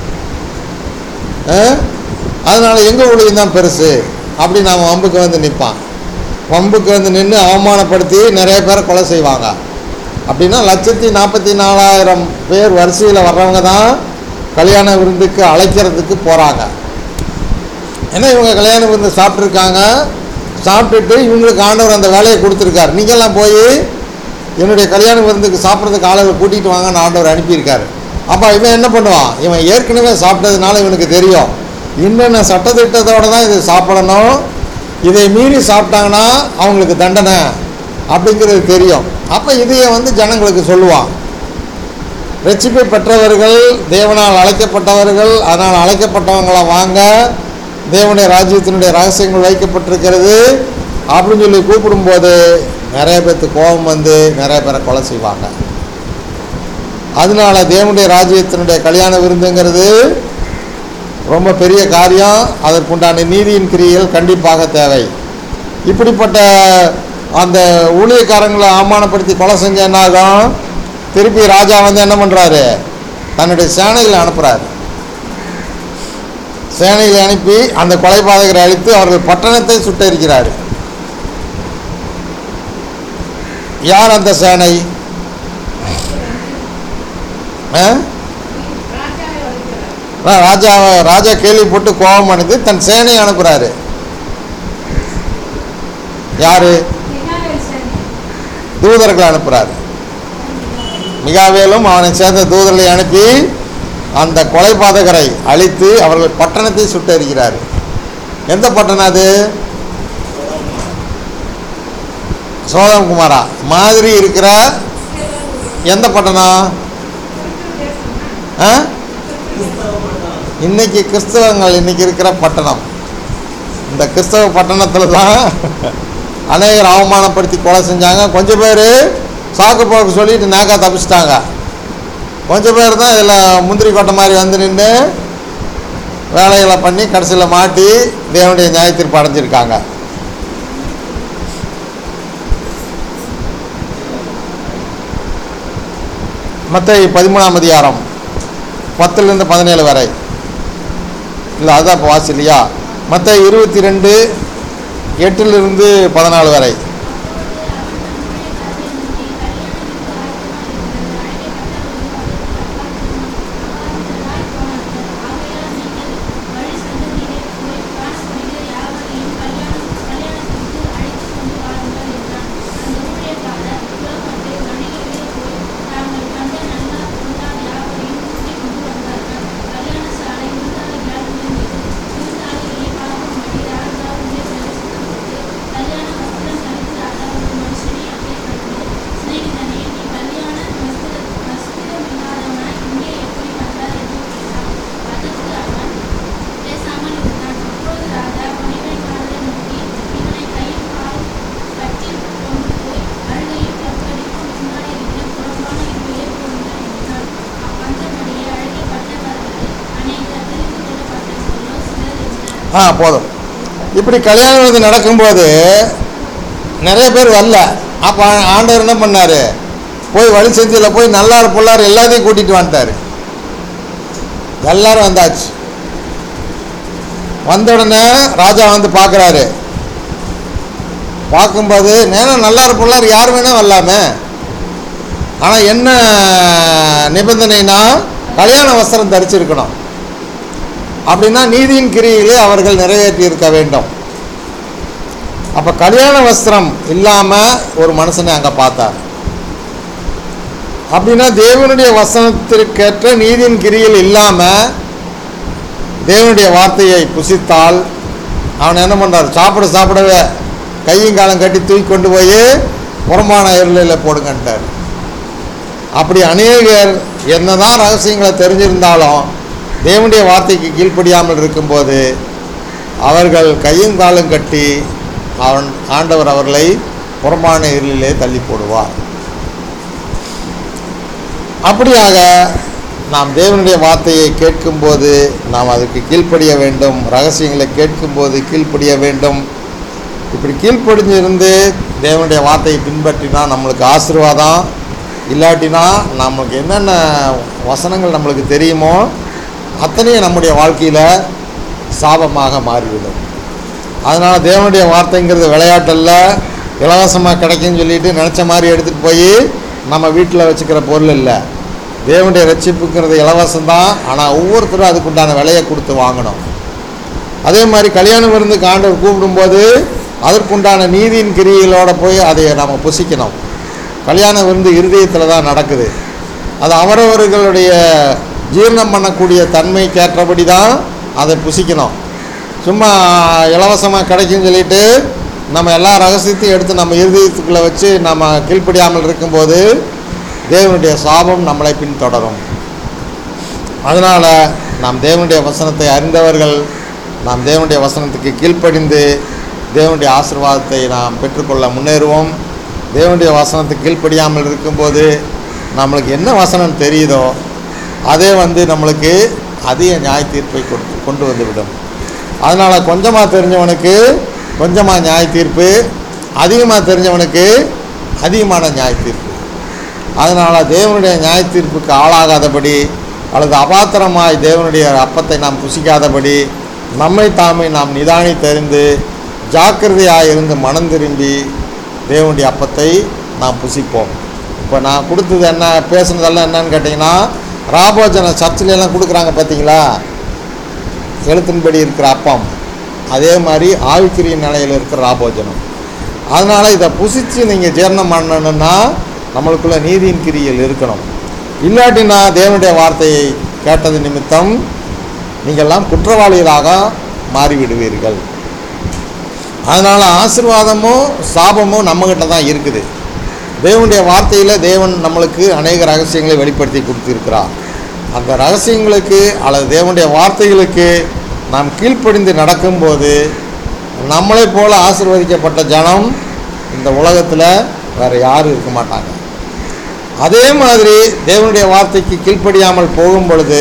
அதனால் எங்கள் ஊழியம் தான் பெருசு அப்படி நாம் வம்புக்கு வந்து நிற்பான் வம்புக்கு வந்து நின்று அவமானப்படுத்தி நிறைய பேரை கொலை செய்வாங்க அப்படின்னா லட்சத்தி நாற்பத்தி நாலாயிரம் பேர் வரிசையில் வர்றவங்க தான் கல்யாண விருந்துக்கு அழைக்கிறதுக்கு போகிறாங்க ஏன்னா இவங்க கல்யாண விருந்து சாப்பிட்ருக்காங்க சாப்பிட்டுட்டு இவங்களுக்கு ஆண்டவர் அந்த வேலையை கொடுத்துருக்காரு நீங்கள்லாம் போய் என்னுடைய கல்யாண விருந்துக்கு சாப்பிட்றதுக்கு ஆளுகளை கூட்டிகிட்டு வாங்கன்னு ஆண்டவர் அனுப்பியிருக்காரு அப்போ இவன் என்ன பண்ணுவான் இவன் ஏற்கனவே சாப்பிட்டதுனால இவனுக்கு தெரியும் இன்னென்ன சட்டத்திட்டத்தோடு தான் இது சாப்பிடணும் இதை மீறி சாப்பிட்டாங்கன்னா அவங்களுக்கு தண்டனை அப்படிங்கிறது தெரியும் அப்போ இதையே வந்து ஜனங்களுக்கு சொல்லுவான் ரட்சிப்பை பெற்றவர்கள் தேவனால் அழைக்கப்பட்டவர்கள் அதனால் அழைக்கப்பட்டவங்கள வாங்க தேவனுடைய ராஜ்யத்தினுடைய ரகசியங்கள் வைக்கப்பட்டிருக்கிறது அப்படின்னு சொல்லி கூப்பிடும்போது நிறைய பேர்த்து கோபம் வந்து நிறைய பேரை கொலை செய்வாங்க அதனால தேவனுடைய ராஜ்யத்தினுடைய கல்யாண விருந்துங்கிறது ரொம்ப பெரிய காரியம் அதற்குண்டான நீதியின் கிரியைகள் கண்டிப்பாக தேவை இப்படிப்பட்ட அந்த ஊழியக்காரங்களை அவமானப்படுத்தி கொலை செஞ்ச என்ன ஆகும் திருப்பி ராஜா வந்து என்ன பண்ணுறாரு தன்னுடைய சேனைகளை அனுப்புகிறாரு சேனைகளை அனுப்பி அந்த கொலைபாதகரை அழித்து அவர்கள் பட்டணத்தை சுட்டரிக்கிறார் யார் அந்த சேனை ஆ? ராஜாவை வருகிறார் அதான் ராஜா ராஜா கேள்விப்பட்டு கோபம் அடைந்து தன் சேனையை அனுப்புகிறாரு யாரு தூதர்களை அனுப்புகிறாரு மிகாவேலும் அவனை சேர்ந்த தூதர்களை அனுப்பி அந்த கொலைபாதகரை அழித்து அவர்கள் பட்டணத்தை சுட்டரிக்கிறார் எந்த பட்டணம் அது சோதம் குமாரா மாதிரி இருக்கிற எந்த பட்டணம் ஆ இன்னைக்கு கிறிஸ்தவங்கள் இன்னைக்கு இருக்கிற பட்டணம் இந்த கிறிஸ்தவ பட்டணத்தில் தான் அநேகர் அவமானப்படுத்தி கொலை செஞ்சாங்க கொஞ்சம் பேர் சாக்கு போக்கு சொல்லிட்டு நாக்கா தப்பிச்சிட்டாங்க கொஞ்சம் பேர் தான் இதில் முந்திரி கொட்டை மாதிரி வந்து நின்று வேலைகளை பண்ணி கடைசியில் மாட்டி தேவனுடைய நியாயத்தீர்ப்பு அடைஞ்சிருக்காங்க மற்ற பதிமூணாம் அதிகாரம் பத்துலேருந்து பதினேழு வரை இல்லை அதான் இப்போ வாசி இல்லையா மற்ற இருபத்தி ரெண்டு எட்டிலிருந்து பதினாலு வரை பேசாமல் இருந்தான் அப்பொழுது ராஜா பணிவைக்காரரை நோக்கி இவனை கையில் கால் கட்டி கொண்டு போய் அழுகையும் கற்பழிக்கும் முன்னாடி இருக்கிற புறம்பான இருவையை போடுங்கள் என்றான் அப்பந்தபடியே அழகை பட்டவர்கள் அநேகர் தெரிந்து கொள்ளப்பட்ட சொல்லோ சிலர் என்றார் ஆ போதும் இப்படி கல்யாணம் விருந்து நடக்கும்போது நிறைய பேர் வரல அப்போ ஆண்டவர் என்ன பண்ணார் போய் வழி செஞ்சியில் போய் நல்லார் புள்ளார் எல்லாத்தையும் கூட்டிகிட்டு வந்துட்டார் எல்லாரும் வந்தாச்சு வந்த உடனே ராஜா வந்து பார்க்குறாரு பார்க்கும்போது நேரம் நல்லார் புள்ளார் யார் வேணா வரலாமே ஆனால் என்ன நிபந்தனைனா கல்யாண வஸ்திரம் தரிச்சிருக்கணும் அப்படின்னா நீதியின் கிரியிலே அவர்கள் நிறைவேற்றி இருக்க வேண்டும் அப்போ கல்யாண வஸ்திரம் இல்லாமல் ஒரு மனுஷனை அங்கே பார்த்தார் அப்படின்னா தேவனுடைய வசனத்திற்கேற்ற நீதியின் கிரியில் இல்லாமல் தேவனுடைய வார்த்தையை புசித்தால் அவன் என்ன பண்ணுறார் சாப்பிட சாப்பிடவே கையும் காலம் கட்டி தூக்கி கொண்டு போய் புறமான இருளில் போடுங்கன்ட்டார் அப்படி அநேகர் என்னதான் ரகசியங்களை தெரிஞ்சிருந்தாலும் தேவனுடைய வார்த்தைக்கு கீழ்ப்படியாமல் இருக்கும்போது அவர்கள் கையும் காலும் கட்டி அவன் ஆண்டவர் அவர்களை புறமான இருளிலே தள்ளி போடுவார் அப்படியாக நாம் தேவனுடைய வார்த்தையை கேட்கும்போது நாம் அதுக்கு கீழ்ப்படிய வேண்டும் ரகசியங்களை கேட்கும்போது கீழ்ப்படிய வேண்டும் இப்படி கீழ்ப்படிஞ்சிருந்து தேவனுடைய வார்த்தையை பின்பற்றினா நம்மளுக்கு ஆசீர்வாதம் இல்லாட்டினா நமக்கு என்னென்ன வசனங்கள் நம்மளுக்கு தெரியுமோ அத்தனையும் நம்முடைய வாழ்க்கையில் சாபமாக மாறிவிடும் அதனால் தேவனுடைய வார்த்தைங்கிறது விளையாட்டல்ல இலவசமாக கிடைக்குன்னு சொல்லிட்டு நினச்ச மாதிரி எடுத்துகிட்டு போய் நம்ம வீட்டில் வச்சுக்கிற பொருள் இல்லை தேவனுடைய ரட்சிப்புங்கிறது இலவசம்தான் ஆனால் ஒவ்வொருத்தரும் அதுக்குண்டான விலையை கொடுத்து வாங்கணும் அதே மாதிரி கல்யாண விருந்துக்கு ஆண்டவர் கூப்பிடும்போது அதற்குண்டான நீதியின் கிரிகளோட போய் அதை நம்ம புசிக்கணும் கல்யாண விருந்து இருதயத்தில் தான் நடக்குது அது அவரவர்களுடைய ஜீரணம் பண்ணக்கூடிய தன்மைக்கு ஏற்றபடி தான் அதை புசிக்கணும் சும்மா இலவசமாக கிடைக்குன்னு சொல்லிட்டு நம்ம எல்லா ரகசியத்தையும் எடுத்து நம்ம இருதயத்துக்குள்ளே வச்சு நம்ம கீழ்ப்படியாமல் இருக்கும்போது தேவனுடைய சாபம் நம்மளை பின்தொடரும் அதனால் நாம் தேவனுடைய வசனத்தை அறிந்தவர்கள் நாம் தேவனுடைய வசனத்துக்கு கீழ்ப்படிந்து தேவனுடைய ஆசீர்வாதத்தை நாம் பெற்றுக்கொள்ள முன்னேறுவோம் தேவனுடைய வசனத்துக்கு கீழ்ப்படியாமல் இருக்கும்போது நம்மளுக்கு என்ன வசனம் தெரியுதோ அதே வந்து நம்மளுக்கு அதிக நியாய தீர்ப்பை கொண்டு கொண்டு வந்துவிடும் அதனால் கொஞ்சமாக தெரிஞ்சவனுக்கு கொஞ்சமாக நியாய தீர்ப்பு அதிகமாக தெரிஞ்சவனுக்கு அதிகமான நியாய தீர்ப்பு அதனால் தேவனுடைய நியாய தீர்ப்புக்கு ஆளாகாதபடி அல்லது அபாத்திரமாய் தேவனுடைய அப்பத்தை நாம் புசிக்காதபடி நம்மை தாமே நாம் நிதானித்தறிந்து ஜாக்கிரதையாக இருந்து மனம் திரும்பி தேவனுடைய அப்பத்தை நாம் புசிப்போம் இப்போ நான் கொடுத்தது என்ன பேசுனதெல்லாம் என்னன்னு கேட்டிங்கன்னா ராபோஜன சர்ச்சில் எல்லாம் கொடுக்குறாங்க பார்த்தீங்களா எழுத்தின்படி இருக்கிற அப்பம் அதே மாதிரி ஆவிக்குரிய நிலையில் இருக்கிற ராபோஜனம் அதனால் இதை புசித்து நீங்கள் ஜீரணம் பண்ணணுன்னா நம்மளுக்குள்ள நீதியின் கிரியில் இருக்கணும் இல்லாட்டினா தேவனுடைய வார்த்தையை கேட்டது நிமித்தம் நீங்கள்லாம் குற்றவாளிகளாக மாறிவிடுவீர்கள் அதனால் ஆசீர்வாதமும் சாபமும் நம்மக்கிட்ட தான் இருக்குது தேவனுடைய வார்த்தையில் தேவன் நம்மளுக்கு அநேக ரகசியங்களை வெளிப்படுத்தி கொடுத்திருக்கிறார் அந்த ரகசியங்களுக்கு அல்லது தேவனுடைய வார்த்தைகளுக்கு நாம் கீழ்ப்படிந்து நடக்கும்போது நம்மளைப் போல ஆசீர்வதிக்கப்பட்ட ஜனம் இந்த உலகத்தில் வேறு யாரும் இருக்க மாட்டாங்க அதே மாதிரி தேவனுடைய வார்த்தைக்கு கீழ்ப்படியாமல் போகும் பொழுது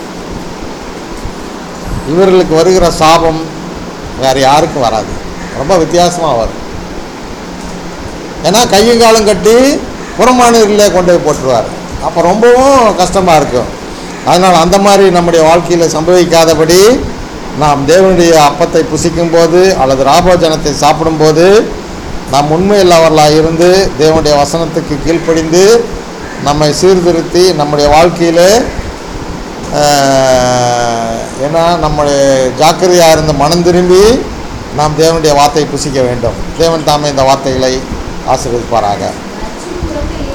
இவர்களுக்கு வருகிற சாபம் வேறு யாருக்கும் வராது ரொம்ப வித்தியாசமாக வரும் ஏன்னா கையும் காலும் கட்டி புறமானூரில் கொண்டு போய் போட்டுருவார் அப்போ ரொம்பவும் கஷ்டமாக இருக்கும் அதனால் அந்த மாதிரி நம்முடைய வாழ்க்கையில் சம்பவிக்காதபடி நாம் தேவனுடைய அப்பத்தை புசிக்கும் போது அல்லது ராபோஜனத்தை சாப்பிடும்போது நாம் உண்மையுள்ளவர்களாக இருந்து தேவனுடைய வசனத்துக்கு கீழ்ப்படிந்து நம்மை சீர்திருத்தி நம்முடைய வாழ்க்கையில் ஏன்னா நம்முடைய ஜாக்கிரதையாக இருந்து மனம் திரும்பி நாம் தேவனுடைய வார்த்தையை புசிக்க வேண்டும் தேவன் தாமே இந்த வார்த்தைகளை ஆசீர்வதிப்பாராக